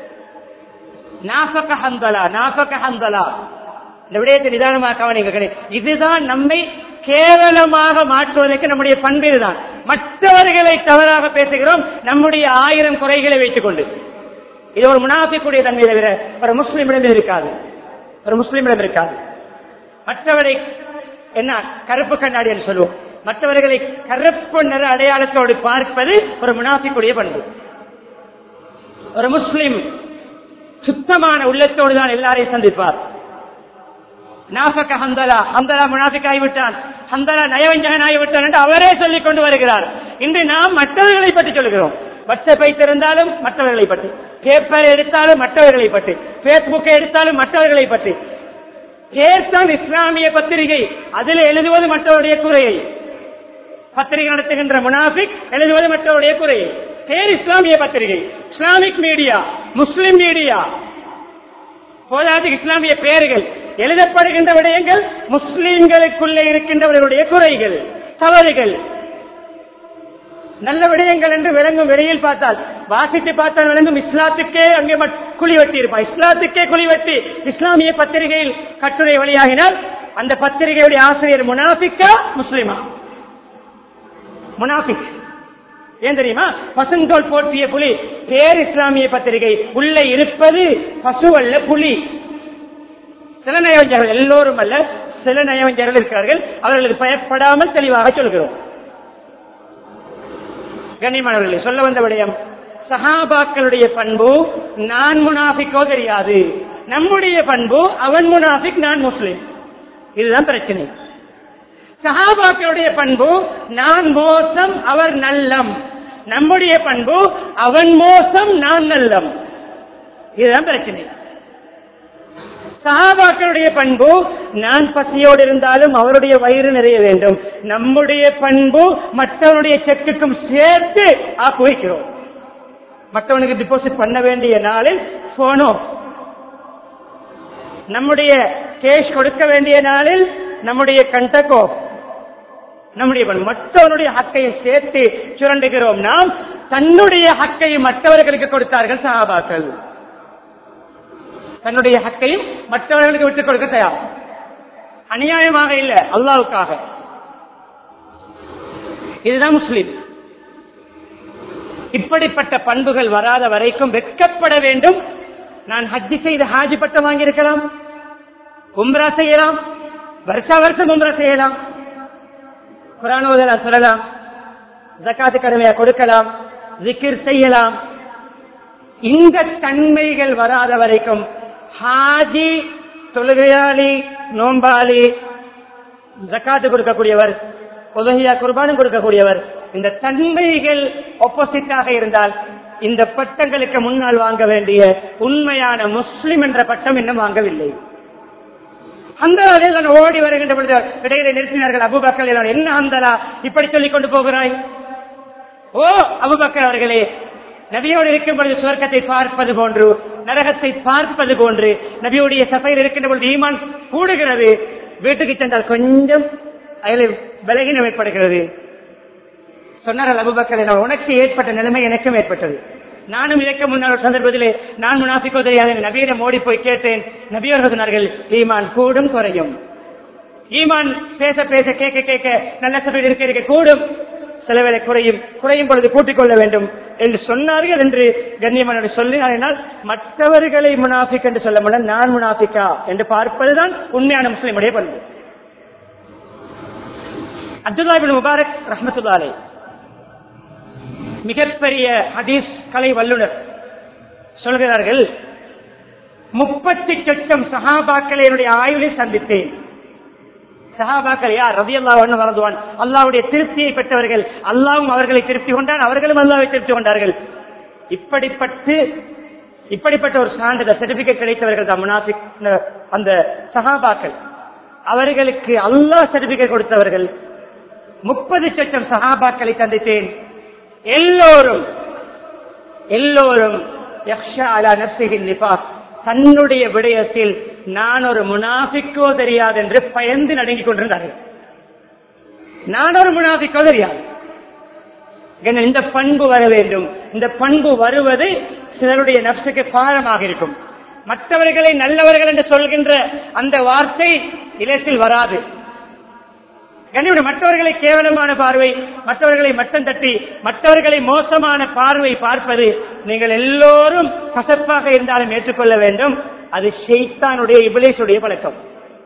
நாஃபக ஹந்தலா நாஃபக ஹந்தலா இந்த விடயத்தை நிதானமாக கவனிக்க இதுதான் நம்மை கேவலமாக மாற்றுவதற்கு நம்முடைய பண்பு இதுதான் மற்றவர்களை தவறாக பேசுகிறோம் நம்முடைய ஆயிரம் குறைகளை வைத்துக் கொண்டு இது ஒரு முனாஃபிக்குடைய தன்மை தவிர ஒரு முஸ்லிமிடம் இருக்காது ஒரு முஸ்லிமிடம் இருக்காது மற்றவரை என்ன கருப்பு கண்ணாடி என்று சொல்லுவோம் மற்றவர்களை கருப்பு நிற அடையாளத்தோடு பார்ப்பது ஒரு முனாஃபிக்குடைய பண்பு ஒரு முஸ்லிம் சுத்தமான உள்ளத்தோடு தான் எல்லாரையும் சந்திப்பார் நாஃபக ஹந்தலா ஹந்தலா முனாஃபிக் ஆகிவிட்டான் ஹந்தலா நயவஞ்சகன் ஆகிவிட்டான் என்று அவரே சொல்லிக் கொண்டு வருகிறார் இன்று நாம் மற்றவர்களை பற்றி சொல்கிறோம் வாட்ஸ்அப்பை திறந்தாலும் மற்றவர்களை பற்றி பேப்பர் எடுத்தாலும் மற்றவர்களை பற்றி பேஸ்புக்கை எடுத்தாலும் மற்றவர்களை பற்றி பேர்தான் இஸ்லாமிய பத்திரிகை அதில் எழுதுவது மற்றவருடைய குறையை பத்திரிகை நடத்துகின்ற முனாஃபிக் எழுதுவது மற்றவருடைய குறையை பேர் இஸ்லாமிய பத்திரிகை இஸ்லாமிக் மீடியா முஸ்லிம் மீடியா போதாது இஸ்லாமிய பெயர்கள் எழுதப்படுகின்ற விடயங்கள் முஸ்லிம்களுக்குள்ளே இருக்கின்றவர்களுடைய குறைகள் தவறுகள் நல்ல விடயங்கள் என்று விளங்கும் வெளியில் பார்த்தால் வாசித்து பார்த்தால் விளங்கும் இஸ்லாத்துக்கே அங்கே மட்- குழி வெட்டி இருப்பான் இஸ்லாத்துக்கே குழி வெட்டி இஸ்லாமிய பத்திரிகையில் கட்டுரை வெளியாகினால் அந்த பத்திரிகையுடைய ஆசிரியர் முனாஃபிக்கா முஸ்லிமா முனாஃபிக் ஏன் தெரியுமா பசுந்தோல் போற்றிய புலி பேர் இஸ்லாமிய பத்திரிகை உள்ளே இருப்பது பசு அல்ல புலி சில நயவஞ்சர்கள் எல்லோரும் அல்ல சில நயவஞ்சர்கள் இருக்கிறார்கள் அவர்களுக்கு பயப்படாமல் தெளிவாக சொல்கிறோம் கண்ணியமானவர்களே சொல்ல வந்த விடயம் சஹாபாக்களுடைய பண்பு நான் முனாஃபிக்கோ தெரியாது நம்முடைய பண்பு அவன் முனாஃபிக் நான் முஸ்லிம் இதுதான் பிரச்சனை சஹாபாக்களுடைய பண்பு நான் மோசம் அவர் நல்லம் நம்முடைய பண்பு அவன் மோசம் நான் நல்லம் இதுதான் பிரச்சனை சஹாபாக்களுடைய பண்பு நான் பசியோடு இருந்தாலும் அவருடைய வயிறு நிறைய வேண்டும் நம்முடைய பண்பு மற்றவனுடைய செக்குக்கும் சேர்த்து ஆக்கு வைக்கிறோம் மற்றவனுக்கு டிபாசிட் பண்ண வேண்டிய நாளில் போனோ நம்முடைய கேஷ் கொடுக்க வேண்டிய நாளில் நம்முடைய கண்டக்கோ நம்முடைய பண்பு. மற்றவனுடைய ஹக்கையை சேர்த்து சுரண்டுகிறோம் நாம் தன்னுடைய ஹக்கையை மற்றவர்களுக்கு கொடுத்தார்கள் சஹாபாக்கள் தன்னுடைய ஹக்கையும் மற்றவர்களுக்கு விட்டுக் கொடுக்க தயார் அநியாயமாக இல்ல அல்லாவுக்காக இதுதான் முஸ்லிம் இப்படிப்பட்ட பண்புகள் வராத வரைக்கும் வெட்கப்பட வேண்டும் நான் ஹஜ்ஜி செய்து ஹாஜி பட்டம் வாங்கியிருக்கலாம் உம்ரா செய்யலாம் வருஷா வருஷம் உம்ரா செய்யலாம் குரான் ஓதலாம் சொல்லலாம் ஜக்காத்து கடமையா கொடுக்கலாம் ஜிக்கிர் செய்யலாம் இந்த தன்மைகள் வராத வரைக்கும் ஹாஜி தொழுகையாளி நோம்பாளி ஜக்காத்து கொடுக்கக்கூடியவர் உதவியா குர்பானும் கொடுக்கக்கூடியவர் இந்த தன்மைகள் ஆப்போசிட்டாக இருந்தால் இந்த பட்டங்களுக்கு முன்னால் வாங்க வேண்டிய உண்மையான முஸ்லிம் என்ற பட்டம் இன்னும் வாங்கவில்லை அந்த வேளையில் நான் ஓடி வருகின்ற பொழுது இடையிலே நிறுத்தினார்கள் அபுபக்கர் எல்லாம், என்ன அந்தலா இப்படி சொல்லிக் கொண்டு போகிறாய் ஓ அபுபக்கர் அவர்களே நபியோடு இருக்கும் பொழுது சுவர்க்கத்தை பார்ப்பது போன்று நரகத்தை பார்ப்பது போன்று நபியுடைய சபையில் இருக்கின்ற பொழுது ஈமான் கூடுகிறது வீட்டுக்கு சென்றால் கொஞ்சம் அதில் பலகீனம் ஏற்படுகிறது சொன்னார்கள் அபுபக்கர் எல்லாம், உனக்கு ஏற்பட்ட நிலைமை எனக்கும் ஏற்பட்டது நானும் இதற்கு முன்னால் ஒரு சந்தர்ப்பத்திலே நான் முனாஃபிக்கோ தெரியாது நபியிடம் ஓடி போய் கேட்டேன் நபியர்கள் சொன்னார்கள் ஈமான் கூடும் குறையும் ஈமான் பேச பேச கேட்க கேட்க நல்ல சபையில் இருக்க இருக்க கூடும் சிலவேளை குறையும் குறையும் பொழுது கூட்டிக் கொள்ள வேண்டும் என்று சொன்னார்கள் என்று கண்ணியமான சொல்லினால் மற்றவர்களை முனாஃபிக் என்று சொல்ல முடியாது நான் முனாஃபிக்கா என்று பார்ப்பதுதான் உண்மையான முஸ்லிமுடைய பண்பு அப்துல்லாபின் முபாரக் ரஹமத்துல்லாலை மிகப்பெரிய ஹதீஸ் கலை வல்லுனர் சொல்கிறார்கள் முப்பத்தி சொச்சம் சஹாபாக்களை என்னுடைய ஆய்வில் சந்தித்தேன் சஹாபாக்கள் யார் ரவி அல்லா வரதுவான் அல்லாவுடைய திருப்தியை பெற்றவர்கள் அல்லாவும் அவர்களை திருப்தி கொண்டான் அவர்களும் அல்லாவை திருப்தி கொண்டார்கள் இப்படிப்பட்டு இப்படிப்பட்ட ஒரு சான்றிதழ் சர்டிபிகேட் கிடைத்தவர்கள் தான் முனாஃபிக் அந்த சஹாபாக்கள் அவர்களுக்கு அல்லாஹ் சர்டிபிகேட் கொடுத்தவர்கள் முப்பது லட்சம் சஹாபாக்களை சந்தித்தேன் எல்லோரும் எல்லோரும் யக்ஷா அலா நப்சிகின் நிபாஸ் தன்னுடைய விடயத்தில் நான் ஒரு முனாஃபிக்கோ தெரியாது என்று பயந்து நடுங்கிக் கொண்டிருந்தார்கள் நான் ஒரு முனாஃபிக்கோ தெரியாது என்ன, இந்த பண்பு வர வேண்டும் இந்த பண்பு வருவது சிலருடைய நப்சுக்கு பாரமாக இருக்கும் மற்றவர்களை நல்லவர்கள் என்று சொல்கின்ற அந்த வார்த்தை இலத்தில் வராது கண்ணியோட மற்றவர்களை கேவலமான பார்வை மற்றவர்களை மட்டம் தட்டி மற்றவர்களை மோசமான பார்வை பார்ப்பது நீங்கள் எல்லோரும் கசப்பாக இருந்தாலும் ஏற்றுக்கொள்ள வேண்டும் அது ஷெய்தானுடைய இபிலேசுடைய பழக்கம்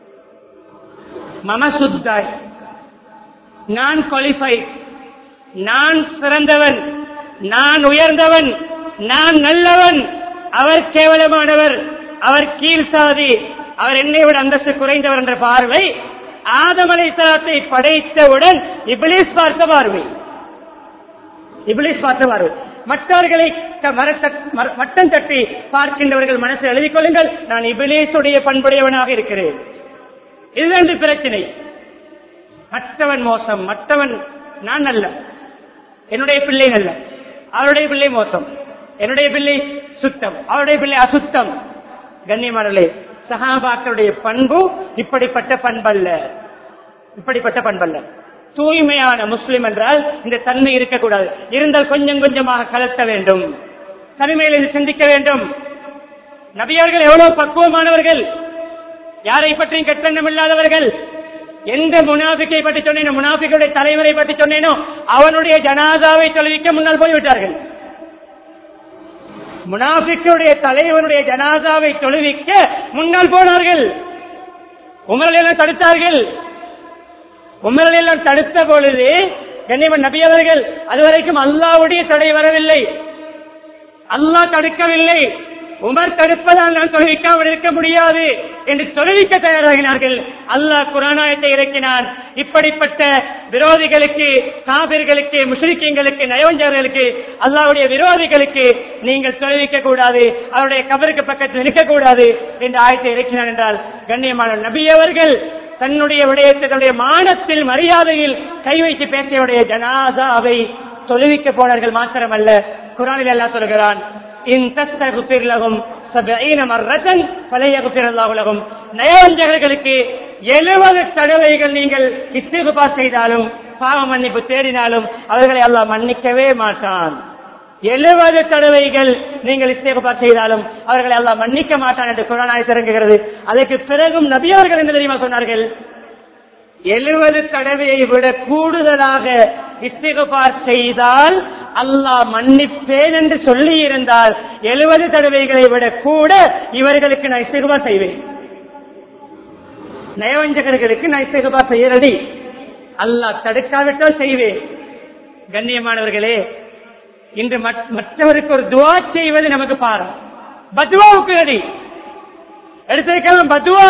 மமசுத்தாய் நான் குவாலிஃபை நான் சிறந்தவன் நான் உயர்ந்தவன் நான் நல்லவன் அவர் கேவலமானவர் அவர் கீழ் சாதி அவர் என்னை விட அந்தஸ்து குறைந்தவர் என்ற பார்வை ஆதமலை தலத்தை படைத்தவுடன் இபிலிஸ் பார்த்த பார்வை இபிலிஸ் பார்த்த பார்வை மற்றவர்களை த- மரத்த- மர- மட்டம் தட்டி பார்க்கின்றவர்கள் மனசில் எழுதிக் கொள்ளுங்கள் நான் இபிலேசுடைய பண்புடையவனாக இருக்கிறேன் இதுதான் இந்த பிரச்சனை மற்றவன் மோசம் மற்றவன் நான் நல்ல என்னுடைய பிள்ளை நல்ல அவருடைய பிள்ளை மோசம் என்னுடைய பிள்ளை சுத்தம் அவருடைய பிள்ளை அசுத்தம் கண்ணியமானே சகாபாக்களுடைய பண்பு இப்படிப்பட்ட பண்பல்ல இப்படிப்பட்ட பண்பல்ல தூய்மையான முஸ்லிம் என்றால் இந்த தன்மை இருக்கக்கூடாது இருந்தால் கொஞ்சம் கொஞ்சமாக கலத்த வேண்டும் தனிமையில் சிந்திக்க வேண்டும் நபியவர்கள் எவ்வளவு பக்குவமானவர்கள் யாரை பற்றியும் கெட்டெண்ணம் இல்லாதவர்கள் எந்த முனாபிக்கை பற்றி சொன்னேனோ முனாபிகளுடைய தலைவரை பற்றி சொன்னேனோ அவனுடைய ஜனாதாவை தொழுவிக்க முன்னால் போய்விட்டார்கள் முனாபிக்குடைய தலைவனுடைய ஜனாதாவை தொழுவிக்க முன்னால் போனார்கள் உமரல் எல்லாம் தடுத்தார்கள் உமரல் எல்லாம் தடுத்த பொழுது கண்ணியமன் நபி அவர்கள் அதுவரைக்கும் அல்லாவுடைய தடை வரவில்லை அல்லாஹ் தடுக்கவில்லை உமர் தடுப்பதால் நான் தொழுவிக்காமல் இருக்க முடியாது என்று தொழுவிக்க தயாராகினார்கள் அல்லாஹ் குரானாயத்தை இறக்கினான் இப்படிப்பட்ட விரோதிகளுக்கு காபிர்களுக்கு முஸ்லிக்கங்களுக்கு நயவஞ்சர்களுக்கு அல்லாவுடைய விரோதிகளுக்கு நீங்கள் தொழுவிக்க கூடாது அவருடைய கபருக்கு பக்கத்தில் நிற்கக்கூடாது என்று ஆயத்தை இறக்கினான் என்றால் கண்ணியமான நபி அவர்கள் தன்னுடைய விடயத்தை தன்னுடைய மானத்தில் மரியாதையில் கை வைத்து பேசியவுடைய ஜனாதாவை தொழுவிக்க போனார்கள் மாத்திரமல்ல குரானில் எல்லாம் சொல்கிறான் இன் தஸ்தகுபிர் லகும் சபீன மர்ரத்தன் பலையகுபிர் அல்லாஹுலகும் நயவஞ்சகர்களுக்கு எழுபது தடவைகள் நீங்கள் இஸ்திகுபா செய்தாலும் பாவ மன்னிப்பு தேடினாலும் அவர்களை அல்லாஹ் மன்னிக்கவே மாட்டான் எழுபது தடவைகள் நீங்கள் இஸ்திகுபா செய்தாலும் அவர்களை அல்லாஹ் மன்னிக்க மாட்டான் என்று குரானாய் திறங்குகிறது அதற்கு பிறகும் நபியவர்கள் என்ன தெரியுமா சொன்னார்கள் எழுபது தடவையை விட கூடுதலாக இஸ்திகுபார் செய்தால் அல்லாஹ் மன்னிப்பேன் என்று சொல்லி இருந்தால் எழுபது தடவைகளை விட கூட இவர்களுக்கு நான் இஸ்திகுபார் செய்வேன் நயவஞ்சகர்களுக்கு நான் இஸ்திகுபார் செய்ய ரெடி அல்லாஹ் தடுக்காவிட்டால் செய்வேன் கண்ணியமானவர்களே இன்று மற்- மற்றவருக்கு ஒரு துவா செய்வது நமக்கு பாரம் பத்வாவுக்கு ரெடி எடுத்திருக்கலாம் பத்வா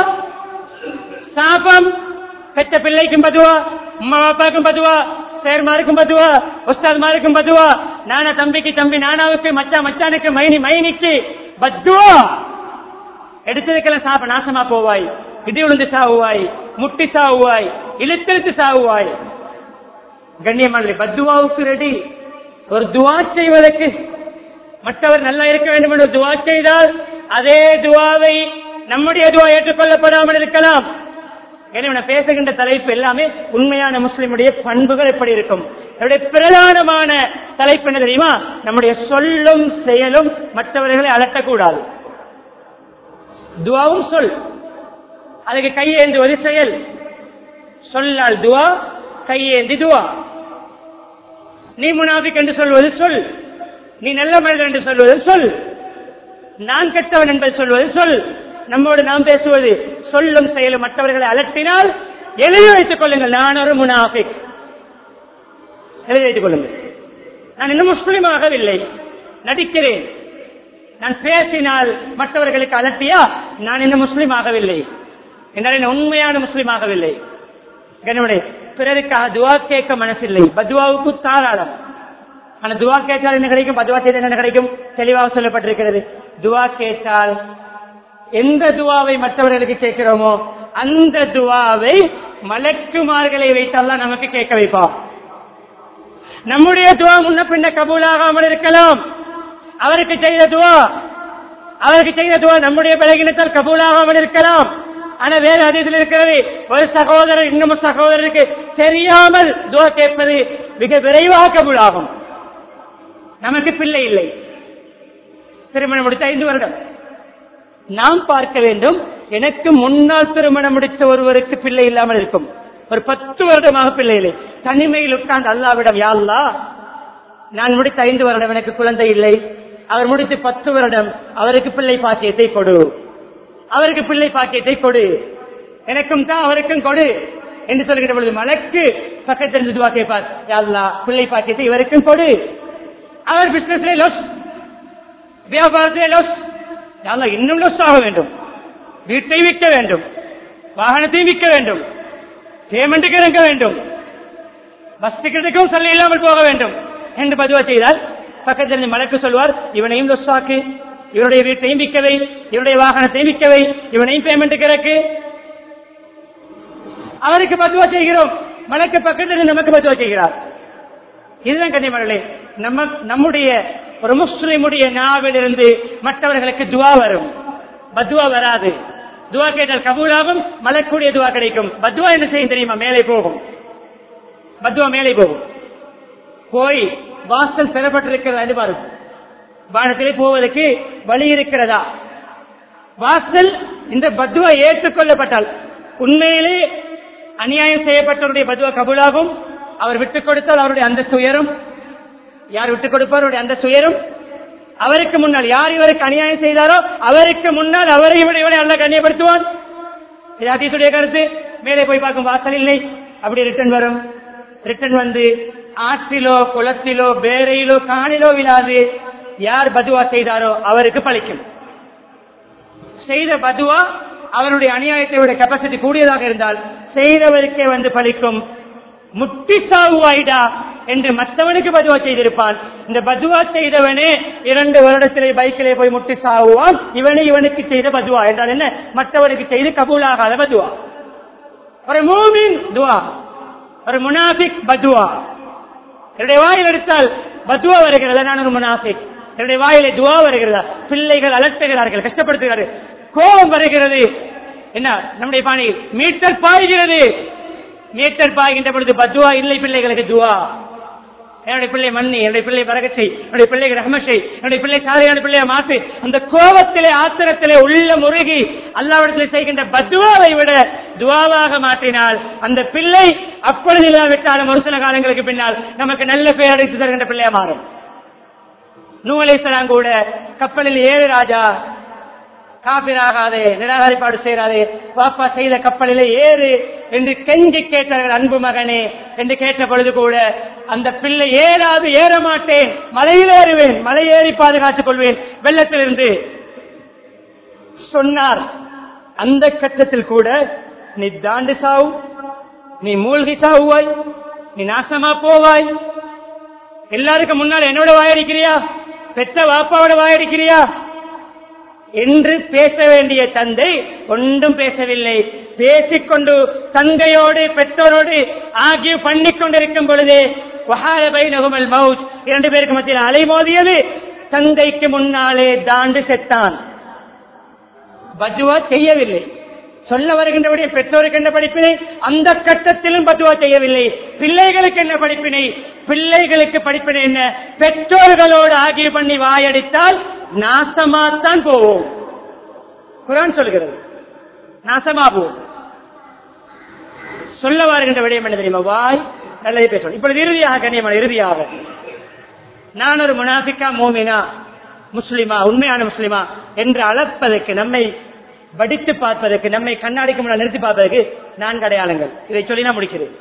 சாபம் பெற்ற பிள்ளைக்கும் பதுவா அம்மா பாப்பாக்கும் பதுவா சேர்மாருக்கும் பதுவா உஸ்தாத்மாருக்கும் பதுவா நானா தம்பிக்கு தம்பி நானாவுக்கு மச்சான் மச்சானுக்கு மைனி மைனிக்கு பத்துவா எடுத்ததுக்கெல்லாம் சாப்ப நாசமா போவாய் இடி விழுந்து சாவுவாய் முட்டி சாவுவாய் இழுத்தெழுத்து சாவுவாய் கண்ணியமான பத்துவாவுக்கு ரெடி ஒரு துவா செய்வதற்கு மற்றவர் நல்லா இருக்க வேண்டும் என்று துவா செய்தால் அதே துவாவை நம்முடைய துவா ஏற்றுக்கொள்ளப்படாமல் இருக்கலாம் எனவே நான் பேசுகின்ற தலைப்பு எல்லாமே உண்மையான முஸ்லிமுடைய பண்புகள் எப்படி இருக்கும் என்னுடைய பிரதானமான தலைப்பு என்ன தெரியுமா நம்முடைய சொல்லும் செயலும் மற்றவர்களை அலட்டக்கூடாது துவாவும் சொல் அதுக்கு கையேந்துவது செயல் சொல்லால் துவா கையேந்தி துவா நீ முனாபிக் என்று சொல்வது சொல் நீ நல்ல மனிதன் என்று சொல்வது சொல் நான் கெட்டவன் என்பது சொல்வது சொல் நம்மோடு நாம் பேசுவது சொல்லும் செயலும் மற்றவர்களை அலட்டினால் எழுதி வைத்துக் கொள்ளுங்கள் நான் ஒரு முனாபிக் எழுதி வைத்துக் கொள்ளுங்கள் நான் இன்னும் முஸ்லிமாகவில்லை நடிக்கிறேன் நான் பேசினால் மற்றவர்களுக்கு அலட்டியா நான் இன்னும் முஸ்லீம் ஆகவில்லை என்றால் என்ன உண்மையான முஸ்லீம் ஆகவில்லை கண்ணுடைய பிறருக்காக துவா கேட்க மனசில்லை பத்வாவுக்கு தாராளம் ஆனா துவா கேட்டால் என்ன கிடைக்கும் பத்வா செய்தால் என்ன கிடைக்கும் தெளிவாக சொல்லப்பட்டிருக்கிறது துவா கேட்டால் எந்த துவாவை மற்றவர்களுக்கு கேட்கிறோமோ அந்த துவாவை மலக்குமார்களை வைத்தால்தான் நமக்கு கேட்க வைப்பான் நம்முடைய துவா முன்ன பின்ன கபூலாகாமல் இருக்கலாம் அவருக்கு செய்த துவா அவருக்கு செய்த துவா நம்முடைய பலகீனத்தால் கபூலாகாமல் இருக்கலாம் ஆனா வேற அதில் இருக்கிறது ஒரு சகோதரர் இன்னும் சகோதரருக்கு தெரியாமல் துவா கேட்பது மிக விரைவாக கபூலாகும் நமக்கு பிள்ளை இல்லை திருமணம் முடித்த ஐந்து வருடம் நாம் பார்க்க வேண்டும் எனக்கு முன்னால் திருமணம் முடித்த ஒருவருக்கு பிள்ளை இல்லாமல் இருக்கும் ஒரு பத்து வருடமாக பிள்ளை இல்லை தனிமையில் உட்கார்ந்து அல்லாவிடம் யாழ்லா நான் முடித்த ஐந்து வருடம் எனக்கு குழந்தை இல்லை அவர் முடித்து பத்து வருடம் அவருக்கு பிள்ளை பாக்கியத்தை கொடு அவருக்கு பிள்ளை பாக்கியத்தை கொடு எனக்கும் தான் அவருக்கும் கொடு என்று சொல்கிற பொழுது மலக்கு பக்கத்திலிருந்து துவா கேட்பார் யாழ்லா பிள்ளை பாக்கியத்தை இவருக்கும் கொடு அவர் பிசினஸ்ல லொஸ் வியாபாரத்திலே லொஸ் யாழ்லா இன்னும் லொஸ் ஆக வேண்டும் வீட்டை விற்க வேண்டும் வாகனத்தை விற்க வேண்டும் பேமெண்ட்டுக்கு இறங்க வேண்டும் பஸ் டிக்கெட்டுக்கும் சொல்ல இல்லாமல் போக வேண்டும் என்று பதுவா செய்தால் பக்கத்தில் இருந்து மலக்கு சொல்வார் இவனையும் லொஸ்ஸாக்கு இவருடைய வீட்டையும் விற்கவை இவருடைய வாகனத்தையும் விற்கவை இவனையும் பேமெண்ட்டுக்கு இறக்கு அவருக்கு பதுவா செய்கிறோம் மலக்கு பக்கத்தில் இருந்து நமக்கு பதுவா செய்கிறார் இதுதான் கண்ணியமர்களே நம்ம நம்முடைய ஒரு முஸ்லிமுடைய நாவிலிருந்து மற்றவர்களுக்கு துவா வரும் பத்வா வராது துவா கேட்டால் கபூலாகும் மலக்கூடிய துவா கிடைக்கும் பத்வா என்ன செய்யும் தெரியுமா மேலே போகும் பத்வா மேலே போகும் போய் வாசல் பெறப்பட்டிருக்கிறதா என்று பாருங்க வானத்திலே போவதற்கு வழி இருக்கிறதா வாசல் இந்த பத்வா ஏற்றுக்கொள்ளப்பட்டால் உண்மையிலே அநியாயம் செய்யப்பட்டவருடைய பத்வா கபூலாகும் அவர் விட்டுக் கொடுத்தால் அவருடைய அந்த உயரும் யார் விட்டுக் கொடுப்பார் அவருடைய அந்த உயரும் அவருக்கு முன்னால் யார் இவருக்கு அநியாயம் செய்தாரோ அவருக்கு முன்னால் அவரை விட இவரை அல்ல கண்ணியப்படுத்துவான் இது அதீசுடைய கருத்து மேலே போய் பார்க்கும் வாசல் இல்லை அப்படி ரிட்டர்ன் வரும் ரிட்டர்ன் வந்து ஆற்றிலோ குளத்திலோ பேரையிலோ காணிலோ விழாது யார் பதுவா செய்தாரோ அவருக்கு பழிக்கும் செய்த பதுவா அவருடைய அநியாயத்தை விட கெப்பாசிட்டி கூடியதாக இருந்தால் செய்தவருக்கே வந்து பழிக்கும் முட்டி சாவுவாயிடா என்று மற்றவனுக்கு பதுவா செய்திருப்பான் இந்த பதுவா செய்தவனே இரண்டு வருடத்திலே பைக்கிலே போய் முட்டி சாவுவான் இவனே இவனுக்கு செய்த பதுவா என்றால் என்ன மற்றவனுக்கு செய்து கபூலாகாத பதுவா ஒரு மூமின் துவா ஒரு முனாபிக் பதுவா என்னுடைய வாயில் எடுத்தால் பதுவா வருகிறதா நான் ஒரு முனாபிக் என்னுடைய வாயிலே துவா வருகிறதா பிள்ளைகள் அலட்டுகிறார்கள் கஷ்டப்படுத்துகிறார்கள் கோபம் வருகிறது என்ன நம்முடைய பாணியில் மீட்டர் பாய்கிறது மீட்டர் பாய்கின்ற பொழுது பத்துவா இல்லை பிள்ளைகளுக்கு துவா என்னுடைய பிள்ளை மண்ணி என்னுடைய பிள்ளை வரகச்சை என்னுடைய பிள்ளை ரஹமஷை என்னுடைய பிள்ளை சாலையான பிள்ளைய மாசு அந்த கோபத்திலே ஆத்திரத்திலே உள்ள முருகி அல்லாவிடத்தில் செய்கின்ற பத்துவாவை விட துவாவாக மாற்றினால் அந்த பிள்ளை அப்பொழுது இல்லாவிட்டாலும் ஒரு சில காலங்களுக்கு பின்னால் நமக்கு நல்ல பெயர் அடைத்து தருகின்ற பிள்ளையா மாறும் நூலேசலாம் கூட கப்பலில் ஏழு ராஜா காபிராகாதே நிராகரிப்பாடு செய்யாதே பாப்பா செய்த கப்பலிலே ஏறு என்று கெஞ்சி கேட்டார்கள் அன்பு மகனே என்று கேட்ட பொழுது கூட அந்த பிள்ளை ஏறாது ஏற மாட்டேன் மலையில் ஏறுவேன் மலை ஏறி பாதுகாத்துக் கொள்வேன் வெள்ளத்திலிருந்து சொன்னார் அந்த கட்டத்தில் கூட நீ தாண்டு சாவு நீ மூழ்கி சாவுவாய் நீ நாசமா போவாய் எல்லாருக்கும் முன்னால் என்னோட வாயடிக்கிறியா பெற்ற வாப்பாவோட வாயடிக்கிறியா என்று பேச வேண்டிய தந்தை ஒன்றும் பேசவில்லை பேசிக்கொண்டு தந்தையோடு பெற்றோரோடு ஆகிய பண்ணிக் கொண்டிருக்கும் பொழுது வஹாலபை நகுமல் மவுத் இரண்டு பேருக்கு மத்தியில் அலைமோதியது தந்தைக்கு முன்னாலே தாண்டு செத்தான் பஜுவா செய்யவில்லை சொல்ல வருகின்றபடியே பெற்றோருக்கு என்ன படிப்பினை அந்த கட்டத்திலும் பத்துவா செய்யவில்லை பிள்ளைகளுக்கு என்ன படிப்பினை பிள்ளைகளுக்கு படிப்பினை என்ன பெற்றோர்களோடு ஆகிய பண்ணி வாயடித்தால் நாசமாத்தான் போவோம் குரான் சொல்கிறது நாசமா போவோம் சொல்ல வருகின்ற விடயம் என்ன தெரியுமா வாய் நல்லதை பேசணும் இப்பொழுது இறுதியாக கண்ணியமான இறுதியாக நான் ஒரு முனாஃபிக்கா மோமினா முஸ்லிமா உண்மையான முஸ்லிமா என்று அளப்பதற்கு நம்மை வடித்து பார்ப்பதற்கு நம்மை கண்ணாடிக்கு முன்னால் நிறுத்தி பார்ப்பதற்கு நான்கு அடையாளங்கள் இதை சொல்லி நான் முடிக்கிறேன்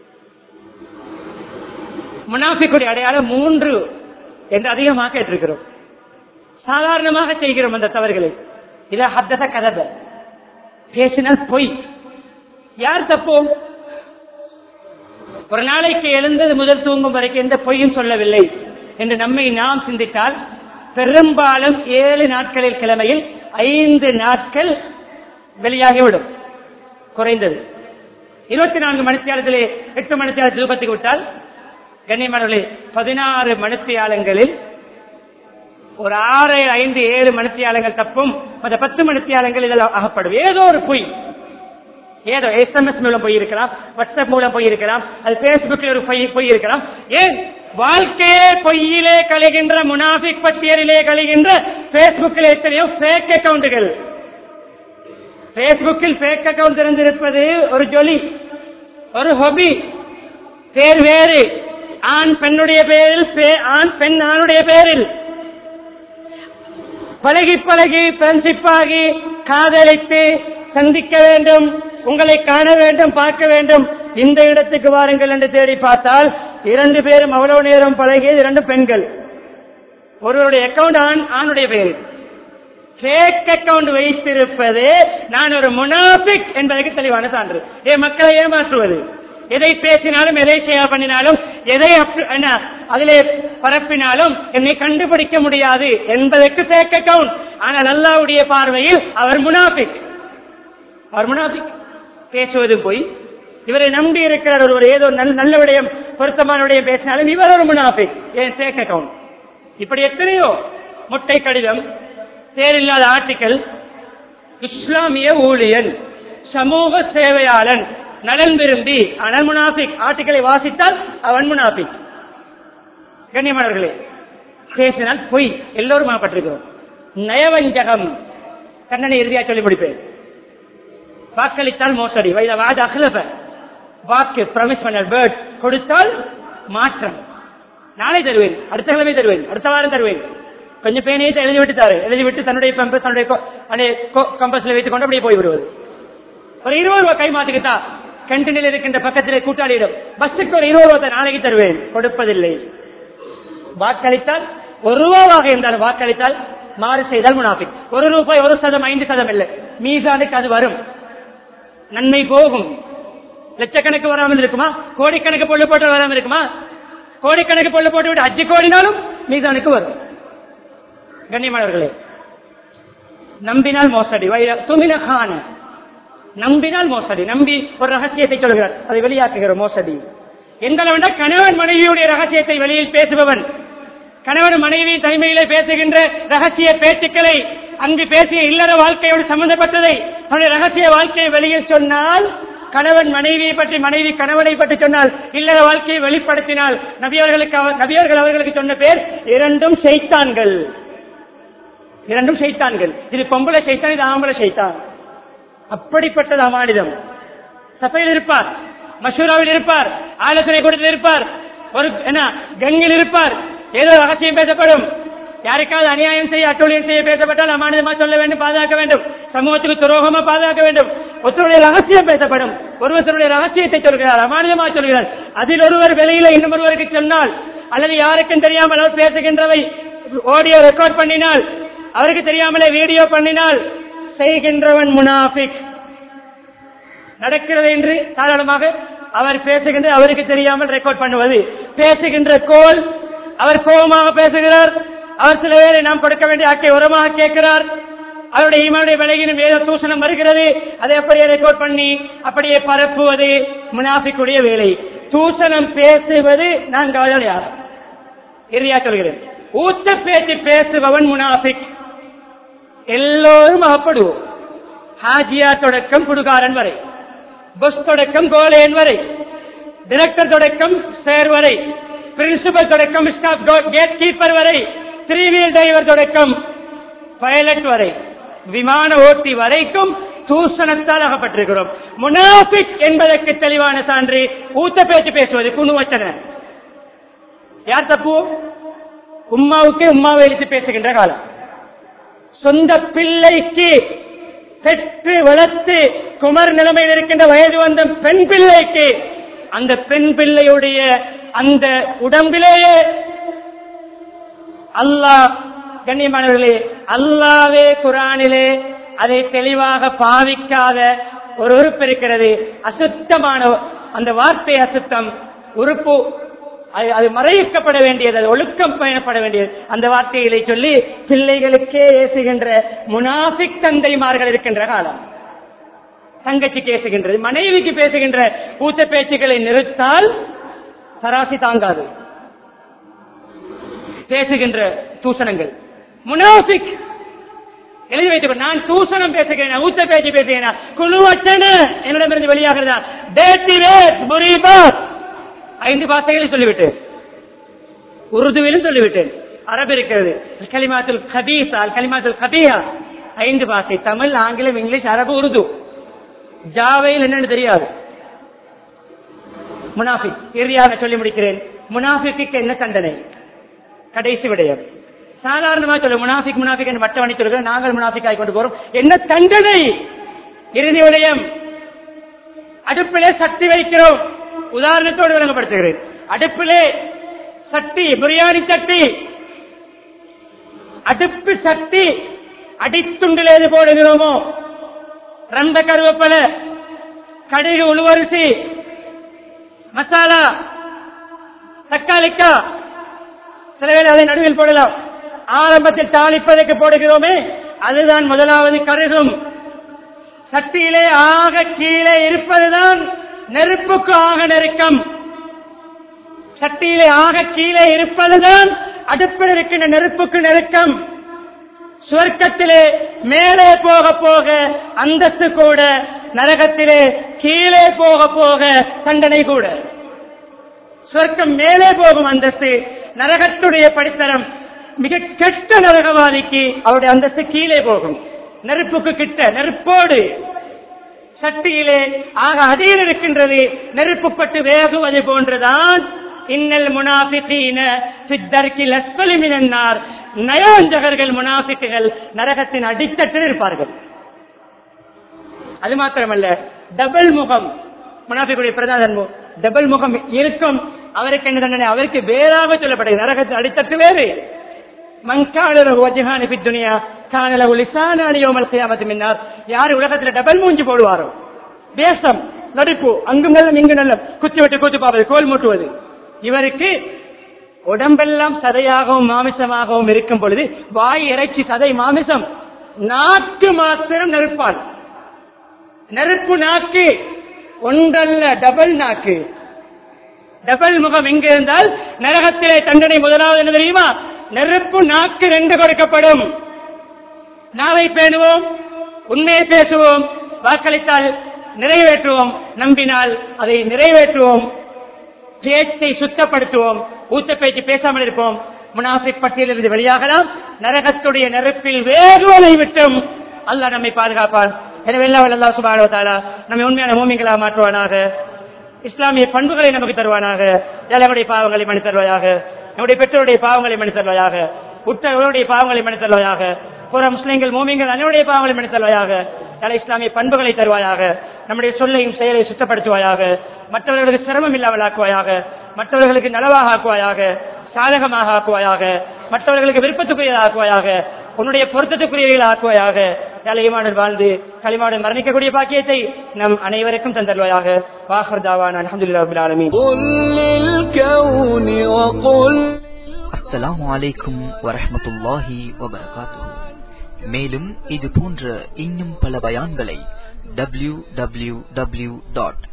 முனாஃபிக்குடைய அடையாளம் மூன்று என்று அதிகமாக கேட்டிருக்கிறோம் சாதாரணமாக செய்கிறோம் அந்த தவறுகளை இத ஹத்தத கதத பேசினால் பொய் யார் தப்போம் ஒரு நாளைக்கு எழுந்தது முதல் தூங்கும் வரைக்கும் எந்த பொய்யும் சொல்லவில்லை என்று நம்மை நாம் சிந்தித்தால் பெரும்பாலும் ஏழு நாட்களில் கிழமையில் ஐந்து நாட்கள் வெளியாகிவிடும் குறைந்தது இருபத்தி நான்கு மணித்தியாலத்திலே எட்டு மணித்தியால தூக்கத்துக்கு விட்டால் கண்ணியமானவர்களே பதினாறு மணித்தியாலங்களில் ஒரு ஆறு ஐந்து ஏழு மணித்தியாலங்கள் தப்பும் மற்ற பத்து மணித்தியாலங்கள் இதில் அகப்படும் ஏதோ ஒரு பொய் ஏதோ எஸ்எம்எஸ் மூலம் போயிருக்கலாம் வாட்ஸ்அப் மூலம் போயிருக்கலாம் அது பேஸ்புக்கில் ஒரு பொய் போயிருக்கலாம் ஏன் வாழ்க்கையே பொய்யிலே கழிகின்ற முனாஃபிக் பட்டியலிலே கழிகின்ற பேஸ்புக்கில் எத்தனையோ ஃபேக் அக்கவுண்டுகள் பேஸ்புக்கில் ஃபேக் அக்கவுண்ட் திறந்திருப்பது ஒரு ஜொலி ஒரு ஹொபி பேர் வேறு ஆண் பெண்ணுடைய பேரில் பே- ஆண் பெண் ஆணுடைய பேரில் பழகி பழகி ஃப்ரெண்ட்ஷிப் ஆகி காதலித்து சந்திக்க வேண்டும் உங்களை காண வேண்டும் பார்க்க வேண்டும் இந்த இடத்துக்கு வாருங்கள் என்று தேடி பார்த்தால் இரண்டு பேரும் அவ்வளவு நேரம் பழகியது இரண்டு பெண்கள் ஒருவருடைய அக்கவுண்ட் ஆண் ஆணுடைய பெயர் ஃபேக் அக்கவுண்ட் வைத்திருப்பது நான் ஒரு முனாபிக் என்பதற்கு தெளிவான சான்று ஏ மக்களை ஏமாற்றுவது எதை பேசினாலும் எதை ஷேர் பண்ணினாலும் எதை அப்- என்ன, அதிலே பரப்பினாலும் என்னை கண்டுபிடிக்க முடியாது என்பதற்கு ஃபேக் அக்கவுண்ட் ஆனால் அல்லாவுடைய பார்வையில் அவர் முனாபிக் அவர் முனாபிக் பேசுவதும் போய் இவரை நம்பி இருக்கிறார் ஒருவர் ஏதோ நல்ல நல்ல விடயம் பொருத்தமான விடயம் பேசினாலும் இவர் ஒரு முனாபிக் ஏன் ஃபேக் அக்கவுண்ட் இப்படி எத்தனையோ முட்டை கடிதம் தேரில்லாத ஆர்டிக்கல் இஸ்லாமிய ஊழியன் சமூக சேவையாளன் நலன் விரும்பி அனல் முனாஃபிக் ஆர்டிக்கலை வாசித்தால் அவன் முனாஃபிக் கண்ணியமானவர்களே பேசினால் பொய் எல்லோரும் ஆகப்பட்டிருக்கிறோம் நயவஞ்சகம் கண்ணனை இறுதியாக சொல்லி முடிப்பேன் வாக்களித்தால் மோசடி வைத வாத அகலப வாக்கு ப்ரமிஸ் பண்ண வேர்ட் கொடுத்தால் மாற்றம் நாளை தருவேன் அடுத்த கிழமை தருவேன் அடுத்த வாரம் தருவேன் கொஞ்சம் பேனையை எழுதி விட்டு தாரு எழுதி விட்டு தன்னுடைய பம்பு தன்னுடைய கம்பஸ்ல வைத்துக் கொண்டு அப்படியே போய் விடுவது ஒரு இருபது ரூபாய் கை மாத்திக்கிட்டா கண்டினில் இருக்கின்ற பக்கத்திலே கூட்டாளியிடம் பஸ்ஸுக்கு ஒரு இருபது ரூபாய் நாளைக்கு தருவேன் கொடுப்பதில்லை வாக்களித்தால் ஒரு ரூபாவாக இருந்தாலும் வாக்களித்தால் மாறு செய்தால் முனாஃபிக் ஒரு ரூபாய் ஒரு சதம் ஐந்து சதம் இல்லை மீசானுக்கு அது வரும் நன்மை போகும் லட்சக்கணக்கு வராமல் இருக்குமா கோடிக்கணக்கு பொருள் போட்டு வராமல் இருக்குமா கோடிக்கணக்கு பொருள் போட்டு விட்டு அஞ்சு கோடினாலும் மீசானுக்கு வரும் கண்ணியமானவர்களே நம்பினால் மோசடி துமின கான நம்பினால் மோசடி நம்பி ஒரு ரகசியத்தை சொல்கிறார் அதை வெளியாக்குகிற மோசடி எங்களவென்ற கணவன் மனைவியுடைய ரகசியத்தை வெளியில் பேசுபவன் கணவன் மனைவி தனிமையிலே பேசுகின்ற ரகசிய பேச்சுக்களை அங்கு பேசிய இல்லற வாழ்க்கையோடு சம்பந்தப்பட்டதை அவருடைய ரகசிய வாழ்க்கையை வெளியில் சொன்னால் கணவன் மனைவியை பற்றி மனைவி கணவனை பற்றி சொன்னால் இல்லற வாழ்க்கையை வெளிப்படுத்தினால் நபியவர்களுக்கு அவர்- நபியவர்கள் அவர்களுக்கு சொன்ன பேர் இரண்டும் செய்தான்கள் இரண்டும் செய்தான்கள் இது பொம்பளை செய்தான் இது ஆம்பளை செய்தான் அப்படிப்பட்டது அமானிதம் சபையில் இருப்பார் மஷூராவில் இருப்பார் ஆலோசனை கூடத்தில் இருப்பார் ஒரு என்ன கங்கில் இருப்பார் ஏதோ ரகசியம் பேசப்படும் யாருக்காவது அநியாயம் செய்ய அட்டூழியம் செய்ய பேசப்பட்டால் அமானிதமா சொல்ல வேண்டும் பாதுகாக்க வேண்டும் சமூகத்துக்கு துரோகமா பாதுகாக்க வேண்டும் ஒருத்தருடைய ரகசியம் பேசப்படும் ஒருவருடைய ரகசியத்தை சொல்கிறார் அமானிதமா சொல்கிறார் அதில் ஒருவர் வெளியில இன்னும் ஒருவருக்கு சொன்னால் அல்லது யாருக்கும் தெரியாமல் அவர் பேசுகின்றவை ஆடியோ ரெக்கார்ட் பண்ணினால் அவருக்கு தெரியாமலே வீடியோ பண்ணினால் செய்கின்றவன் முனாஃபிக் நடக்கிறது என்று தாராளமாக அவர் பேசுகின்ற அவருக்கு தெரியாமல் ரெக்கார்ட் பண்ணுவது பேசுகின்ற கோல் அவர் கோபமாக பேசுகிறார் அவர் சில பேரை நாம் கொடுக்க வேண்டிய ஆக்கை உரமாக கேட்கிறார் அவருடைய ஈமானுடைய விலகினும் வேத தூஷணம் வருகிறது அதை அப்படியே ரெக்கார்ட் பண்ணி அப்படியே பரப்புவது முனாஃபிக்குடைய வேலை தூஷணம் பேசுவது நான் கவலை யார் இறுதியா சொல்கிறேன் ஊத்த பேச்சு பேசுபவன் முனாஃபிக் எல்லோரும் அகப்படுவோம் ஹாஜியா தொடக்கம் குடுகாரன் வரை பஸ் தொடக்கம் கோலேன் வரை டிரெக்டர் தொடக்கம் சேர் வரை பிரின்சிபல் தொடக்கம் ஸ்டாஃப் கேட் கீப்பர் வரை த்ரீ வீல் டிரைவர் தொடக்கம் பைலட் வரை விமான ஓட்டி வரைக்கும் தூசணத்தால் அகப்பட்டிருக்கிறோம் முனாஃபிக் என்பதற்கு தெளிவான சான்று ஊத்த பேச்சு பேசுவது குணுவச்சன யார் தப்பு உம்மாவுக்கு உம்மாவை எழுத்து பேசுகின்ற காலம் சொந்த பிள்ளைக்கு பெற்று வளர்த்து குமர் நிலைமையில் இருக்கின்ற வயது வந்த பெண் பிள்ளைக்கு அந்த பெண் பிள்ளையுடைய அந்த உடம்பிலேயே அல்லாஹ் கண்ணியமானவர்களே அல்லாவே குரானிலே அதை தெளிவாக பாவிக்காத ஒரு உறுப்பு இருக்கிறது அசுத்தமான அந்த வார்த்தை அசுத்தம் உறுப்பு அது அது மறைக்கப்பட வேண்டியது அது ஒழுக்கம் பயணப்பட வேண்டியது அந்த வார்த்தைகளை சொல்லி பிள்ளைகளுக்கே ஏசுகின்ற முனாஃபிக் தந்தைமார்கள் இருக்கின்ற காலம் தங்கச்சிக்கு பேசுகின்றது மனைவிக்கு பேசுகின்ற ஊத்த பேச்சுக்களை நிறுத்தால் சராசி தாங்காது பேசுகின்ற தூசணங்கள் முனாஃபிக் எழுதி வைத்துக் நான் தூசணம் பேசுகிறேன் ஊத்த பேச்சு பேசுகிறேன் குழுவச்சன என்னிடமிருந்து வெளியாகிறதா டேட்டிவே முரீபா ஐந்து பாஷைகளை சொல்லிவிட்டேன் உருதுவிலும் சொல்லிவிட்டேன் அரபு இருக்கிறது கலிமாத்துல் கபீசா கலிமாத்துல் கபியா ஐந்து பாஷை தமிழ் ஆங்கிலம் இங்கிலீஷ் அரபு உருது ஜாவையில் என்னன்னு தெரியாது முனாஃபிக் இறுதியாக சொல்லி முடிக்கிறேன் முனாஃபிக்கு என்ன தண்டனை கடைசி விடயம் சாதாரணமா சொல்ல முனாஃபிக் முனாஃபிக் என்று மற்றவனை சொல்கிறோம் நாங்கள் முனாஃபிக் ஆகி கொண்டு போறோம் என்ன தண்டனை இறுதி விடயம் அடுப்பிலே சக்தி வைக்கிறோம் உதாரணத்தோடு விளங்கப்படுத்துகிறேன் அடுப்பிலே சக்தி பிரியாணி சக்தி அடுப்பு சக்தி அடித்துண்டில் எது போடுகிறோமோ ரந்த கருவேப்பல கடுகு உழுவரிசி மசாலா தக்காளிக்கா சில வேளை அதை நடுவில் போடலாம் ஆரம்பத்தில் தாளிப்பதற்கு போடுகிறோமே அதுதான் முதலாவது கருகும் சட்டியிலே ஆக கீழே இருப்பதுதான் நெருப்புக்கு ஆக நெருக்கம் சட்டியிலே ஆக கீழே இருப்பதுதான் அடுப்பில் இருக்கின்ற நெருப்புக்கு நெருக்கம் சுவர்க்கத்திலே மேலே போக போக அந்தஸ்து கூட நரகத்திலே கீழே போக போக தண்டனை கூட சுவர்க்கம் மேலே போகும் அந்தஸ்து நரகத்துடைய படித்தரம் மிக கெட்ட நரகவாதிக்கு அவருடைய அந்தஸ்து கீழே போகும் நெருப்புக்கு கிட்ட நெருப்போடு சட்டியிலே ஆக அதில் இருக்கின்றது நெருப்புப்பட்டு வேகுவது போன்றுதான் இன்னல் முனாஃபிகீன சித்தர்க்கில் அஸ்பலி மினன்னார் நயவஞ்சகர்கள் முனாஃபிக்குகள் நரகத்தின் அடித்தட்டில் இருப்பார்கள் அது மாத்திரமல்ல டபுள் முகம் முனாஃபிக்குடைய பிரதான முகம் டபுள் முகம் இருக்கும் அவருக்கு என்ன தண்டனை அவருக்கு வேறாக சொல்லப்படுகிறது நரகத்தின் அடித்தட்டு வேறு யார் உலகத்தில் டபுள் மூஞ்சி போடுவாரோ தேசம் நடிப்பு அங்கும் நல்லம் இங்கு நல்லம் குச்சி விட்டு கூத்து பார்ப்பது கோல் மூட்டுவது இவருக்கு உடம்பெல்லாம் சதையாகவும் மாமிசமாகவும் இருக்கும் பொழுது வாய் இறைச்சி சதை மாமிசம் நாக்கு மாத்திரம் நெருப்பான் நெருப்பு நாக்கு ஒன்றல்ல டபுள் நாக்கு டபுள் முகம் எங்க இருந்தால் நரகத்திலே தண்டனை முதலாவது என்ன தெரியுமா நெருப்பு நாக்கு ரெண்டு கொடுக்கப்படும் நாவை பேணுவோம் உண்மையை பேசுவோம் வாக்களித்தால் நிறைவேற்றுவோம் நம்பினால் அதை நிறைவேற்றுவோம் பேச்சை சுத்தப்படுத்துவோம் ஊத்த பேச்சு பேசாமல் இருப்போம் முனாஃபிக் பட்டியலிருந்து வெளியாகலாம் நரகத்துடைய நெருப்பில் வேறுவதை விட்டும் அல்லாஹ் நம்மை பாதுகாப்பான் எனவே எல்லாம் அல்லா சுபானோ தாலா நம்மை உண்மையான மூமிங்களாக மாற்றுவானாக இஸ்லாமிய பண்புகளை நமக்கு தருவானாக நம்முடைய பாவங்களை மனு தருவாயாக நம்முடைய பெற்றோருடைய பாவங்களை மனு தருவாயாக உற்றவர்களுடைய பாவங்களை மனு தருவாயாக புற முஸ்லிம்கள் மூமிங்கள் அனைவருடைய பாவங்களை மனு தருவாயாக பல இஸ்லாமிய பண்புகளை தருவாயாக நம்முடைய சொல்லையும் செயலை சுத்தப்படுத்துவாயாக மற்றவர்களுக்கு சிரமம் இல்லாமல் ஆக்குவாயாக மற்றவர்களுக்கு நலவாக ஆக்குவாயாக சாதகமாக ஆக்குவாயாக மற்றவர்களுக்கு விருப்பத்துக்குரியதாக ஆக்குவாயாக உன்னுடைய பொருத்தத்துக்குரியவைகள் ஆக்குவாயாக தலைமாடன் வாழ்ந்து களிமாடன் மரணிக்கக்கூடிய பாக்கியத்தை நம் அனைவருக்கும் தந்தல்வாயாக வாஹர் தாவான் அலமதுல்லா ஆலமீன்
قل للكون وقل
அஸ்ஸலாமு அலைக்கும் வரஹ்மத்துல்லாஹி வபரகாத்துஹு மேலும் இது போன்ற இன்னும் பல பயான்களை டபிள்யூ டபிள்யூ டபிள்யூ டாட்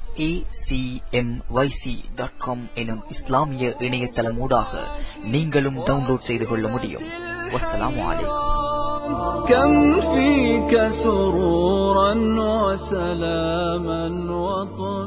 எனும் இஸ்லாமிய இணையதளமூடாக நீங்களும் டவுன்லோட் செய்து கொள்ள முடியும் வஸ்ஸலாமு அலைக்கும்
كم فيك سرورا وسلاما وطهورا